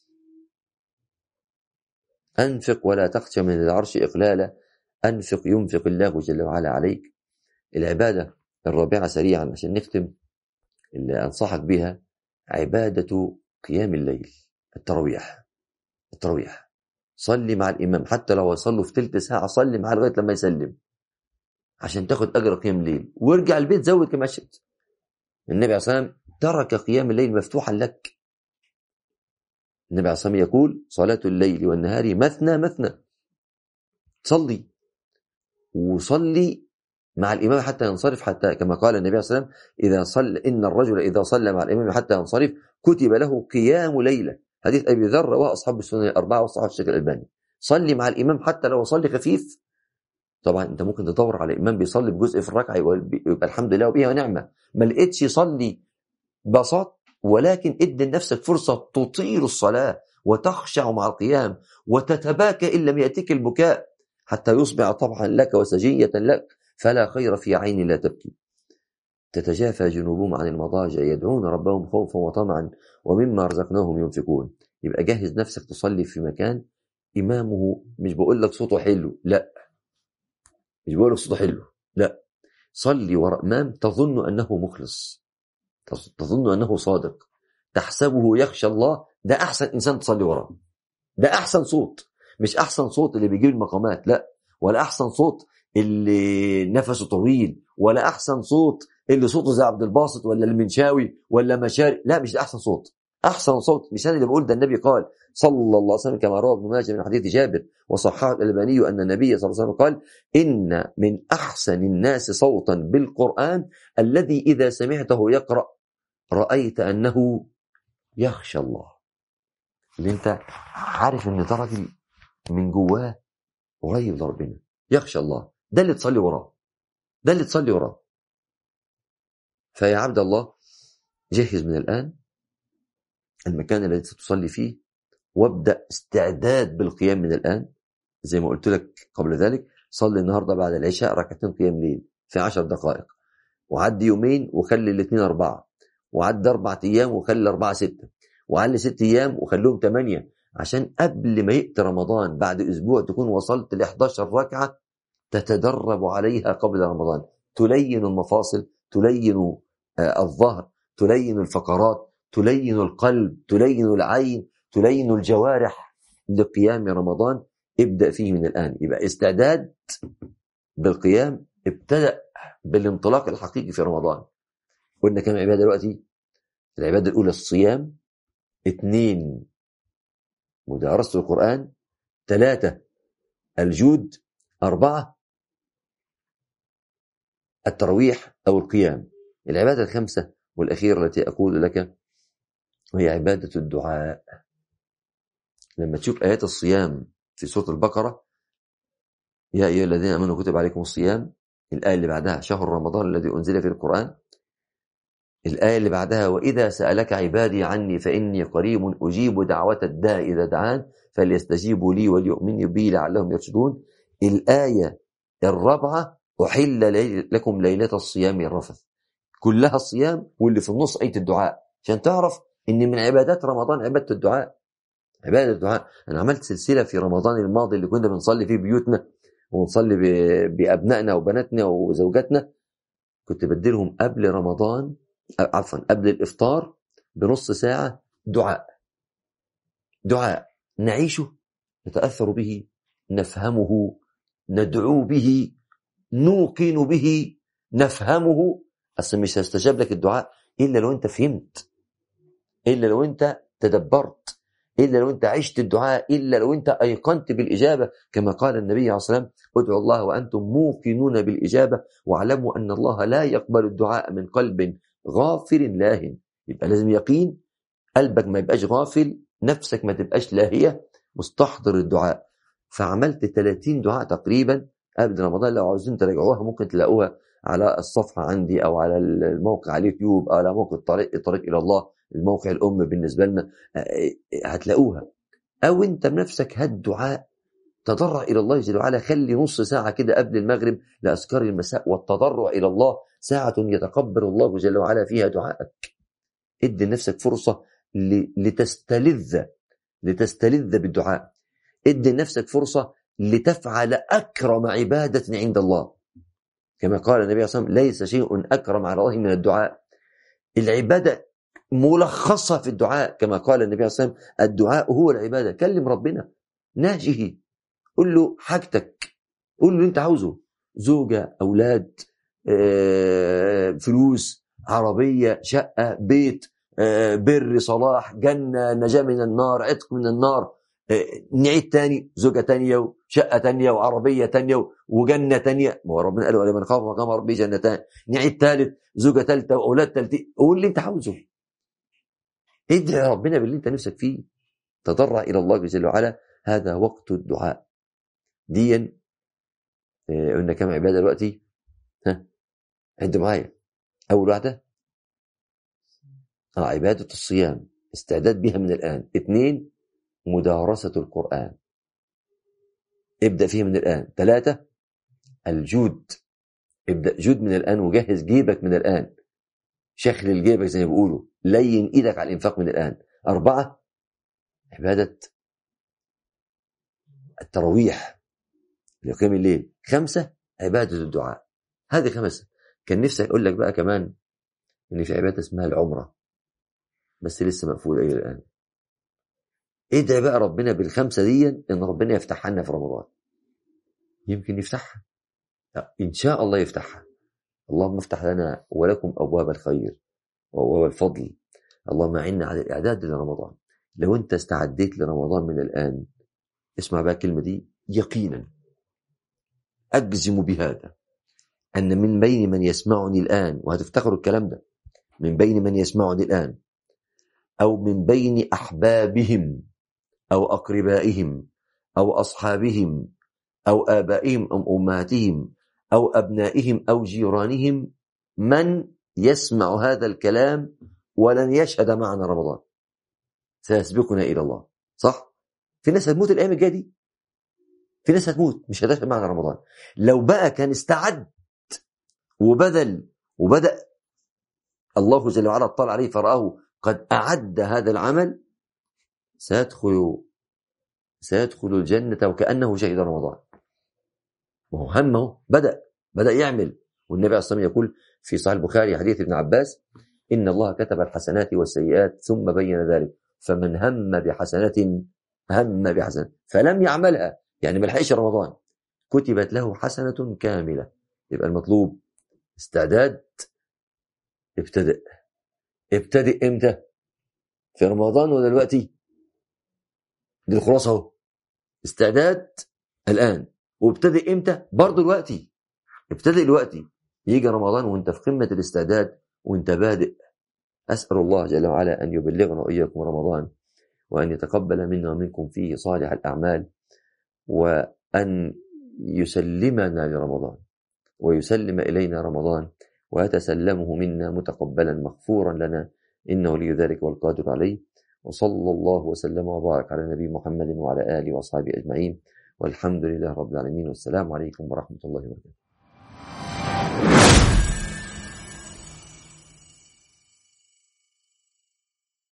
انفق ولا تخشى من العرش اقلالا انفق ينفق الله جل وعلا عليك العباده الرابعه سريعا عشان نختم اللي انصحك بها عباده قيام الليل التراويح التراويح صلي مع الامام حتى لو يصلوا في ثلث ساعه صلي معاه لغايه لما يسلم عشان تاخد اجر قيام الليل وارجع البيت زود كما شئت النبي عليه الصلاه والسلام ترك قيام الليل مفتوحا لك النبي عليه الصلاه والسلام يقول صلاه الليل والنهار مثنى مثنى صلي وصلي مع الامام حتى ينصرف حتى كما قال النبي عليه الصلاه والسلام اذا صلى ان الرجل اذا صلى مع الامام حتى ينصرف كتب له قيام ليله حديث ابي ذر رواه اصحاب السنن الاربعه وصححه الشيخ الالباني صلي مع الامام حتى لو صلي خفيف طبعا انت ممكن تدور على امام بيصلي بجزء في الركعه يبقى الحمد لله وبها ونعمه ما لقيتش يصلي بساط ولكن ادي لنفسك فرصه تطيل الصلاه وتخشع مع القيام وتتباكى ان لم ياتيك البكاء حتى يصبح طبعا لك وسجيه لك فلا خير في عين لا تبكي تتجافى جنوبهم عن المضاجع يدعون ربهم خوفا وطمعا ومما رزقناهم ينفقون يبقى جهز نفسك تصلي في مكان إمامه مش بقول لك صوته حلو لا مش بقول لك صوته حلو لا صلي وراء إمام تظن أنه مخلص تظن أنه صادق تحسبه يخشى الله ده أحسن إنسان تصلي وراه ده أحسن صوت مش أحسن صوت اللي بيجيب المقامات لا ولا أحسن صوت اللي نفسه طويل ولا أحسن صوت اللي صوته زي عبد الباسط ولا المنشاوي ولا مشاري لا مش ده أحسن صوت احسن صوت مش انا اللي بقول ده النبي قال صلى الله عليه وسلم كما روى ابن ماجه من حديث جابر وصححه الالباني ان النبي صلى الله عليه وسلم قال ان من احسن الناس صوتا بالقران الذي اذا سمعته يقرا رايت انه يخشى الله اللي انت عارف ان ده راجل من جواه قريب لربنا يخشى الله ده اللي تصلي وراه ده اللي تصلي وراه فيا عبد الله جهز من الان المكان الذي ستصلي فيه وابدأ استعداد بالقيام من الآن زي ما قلت لك قبل ذلك صلي النهارده بعد العشاء ركعتين قيام ليل في عشر دقائق وعدي يومين وخلي الاثنين أربعة وعدي أربعة أيام وخلي الأربعة ستة وعلي ست أيام وخليهم ثمانية عشان قبل ما يأتي رمضان بعد أسبوع تكون وصلت ل 11 ركعة تتدرب عليها قبل رمضان تلين المفاصل تلين الظهر تلين الفقرات تلين القلب تلين العين تلين الجوارح لقيام رمضان ابدأ فيه من الآن يبقى استعداد بالقيام ابتدأ بالانطلاق الحقيقي في رمضان قلنا كم عبادة دلوقتي العبادة الأولى الصيام اثنين مدارسة القرآن ثلاثة الجود أربعة الترويح أو القيام العبادة الخمسة والأخيرة التي أقول لك وهي عبادة الدعاء لما تشوف آيات الصيام في سورة البقرة يا أيها الذين آمنوا كتب عليكم الصيام الآية اللي بعدها شهر رمضان الذي أنزل في القرآن الآية اللي بعدها وإذا سألك عبادي عني فإني قريب أجيب دعوة الداء إذا دعان فليستجيبوا لي وليؤمنوا بي لعلهم يرشدون الآية الرابعة أحل لكم ليلة الصيام الرفث كلها الصيام واللي في النص آية الدعاء عشان تعرف إن من عبادات رمضان عبادة الدعاء عبادة الدعاء أنا عملت سلسلة في رمضان الماضي اللي كنا بنصلي فيه بيوتنا ونصلي بأبنائنا وبناتنا وزوجاتنا كنت بديلهم قبل رمضان عفوا قبل الإفطار بنص ساعة دعاء دعاء نعيشه نتأثر به نفهمه ندعو به نوقن به نفهمه أصل مش هيستجاب لك الدعاء إلا لو أنت فهمت إلا لو أنت تدبرت إلا لو أنت عشت الدعاء إلا لو أنت أيقنت بالإجابة كما قال النبي عليه الصلاة والسلام ادعوا الله وأنتم موقنون بالإجابة واعلموا أن الله لا يقبل الدعاء من قلب غافل لاهن يبقى لازم يقين قلبك ما يبقاش غافل نفسك ما تبقاش لاهية مستحضر الدعاء فعملت 30 دعاء تقريبا قبل رمضان لو عاوزين تراجعوها ممكن تلاقوها على الصفحة عندي أو على الموقع على اليوتيوب أو على موقع الطريق, الطريق إلى الله الموقع الأم بالنسبة لنا هتلاقوها أو أنت بنفسك هات دعاء تضرع إلى الله جل وعلا خلي نص ساعة كده قبل المغرب لأذكار المساء والتضرع إلى الله ساعة يتقبل الله جل وعلا فيها دعائك ادي لنفسك فرصة لتستلذ لتستلذ بالدعاء ادي لنفسك فرصة لتفعل أكرم عبادة عند الله كما قال النبي صلى الله عليه وسلم ليس شيء أكرم على الله من الدعاء العبادة ملخصة في الدعاء كما قال النبي صلى الله عليه وسلم الدعاء هو العبادة كلم ربنا ناجه قل له حاجتك قل له اللي انت عاوزه زوجة أولاد آه، فلوس عربية شقة بيت آه، بر صلاح جنة نجاة من النار عتق من النار آه، نعيد تاني زوجة تانية وشقة تانية وعربية تانية وجنة تانية ما هو ربنا قال ولمن خاف مقام ربي جنتان نعيد تالت زوجة تالتة وأولاد تالتين قول اللي أنت عاوزه ادعي ربنا باللي أنت نفسك فيه تضرع إلى الله جل وعلا هذا وقت الدعاء ديا قلنا كم عبادة دلوقتي ها عد معايا أول واحدة آه عبادة الصيام استعداد بها من الآن اثنين مدارسة القرآن ابدأ فيها من الآن ثلاثة الجود ابدأ جود من الآن وجهز جيبك من الآن شخل جيبك زي ما بيقولوا لين ايدك على الانفاق من الآن أربعة عبادة التراويح لقيام الليل خمسة عبادة الدعاء هذه خمسة كان نفسي أقول لك بقى كمان إن في عبادة اسمها العمرة بس لسه مقفولة إلى الآن ادعي بقى ربنا بالخمسة دي إن ربنا يفتحها لنا في رمضان يمكن يفتحها إن شاء الله يفتحها اللهم افتح لنا ولكم أبواب الخير وأبواب الفضل اللهم أعنا على الإعداد لرمضان لو أنت استعديت لرمضان من الآن اسمع بقى الكلمة دي يقينا أجزم بهذا أن من بين من يسمعني الآن وهتفتكروا الكلام ده من بين من يسمعني الآن أو من بين أحبابهم أو أقربائهم أو أصحابهم أو آبائهم أو أمهاتهم أو أبنائهم أو جيرانهم من يسمع هذا الكلام ولن يشهد معنا رمضان سيسبقنا إلى الله صح؟ في ناس هتموت الأيام الجاية دي في ناس هتموت مش هتشهد معنا رمضان لو بقى كان استعد وبذل وبدأ الله جل وعلا اطلع عليه فرآه قد أعد هذا العمل سيدخل سيدخل الجنة وكأنه شهد رمضان وهو همه بدأ بدأ يعمل والنبي عليه الصلاة والسلام يقول في صحيح البخاري حديث ابن عباس إن الله كتب الحسنات والسيئات ثم بين ذلك فمن هم بحسنة هم بحسنة فلم يعملها يعني ما لحقش رمضان كتبت له حسنة كاملة يبقى المطلوب استعداد ابتدئ ابتدئ امتى في رمضان ولا دلوقتي دي الخلاصة اهو استعداد الآن وابتدئ امتى برضه دلوقتي ابتدئ دلوقتي يجي رمضان وانت في قمة الاستعداد وانت بادئ أسأل الله جل وعلا أن يبلغنا وإياكم رمضان وأن يتقبل منا ومنكم فيه صالح الأعمال وأن يسلمنا لرمضان ويسلم إلينا رمضان ويتسلمه منا متقبلا مغفورا لنا إنه ولي ذلك والقادر عليه وصلى الله وسلم وبارك على نبي محمد وعلى آله وأصحابه أجمعين والحمد لله رب العالمين والسلام عليكم ورحمة الله وبركاته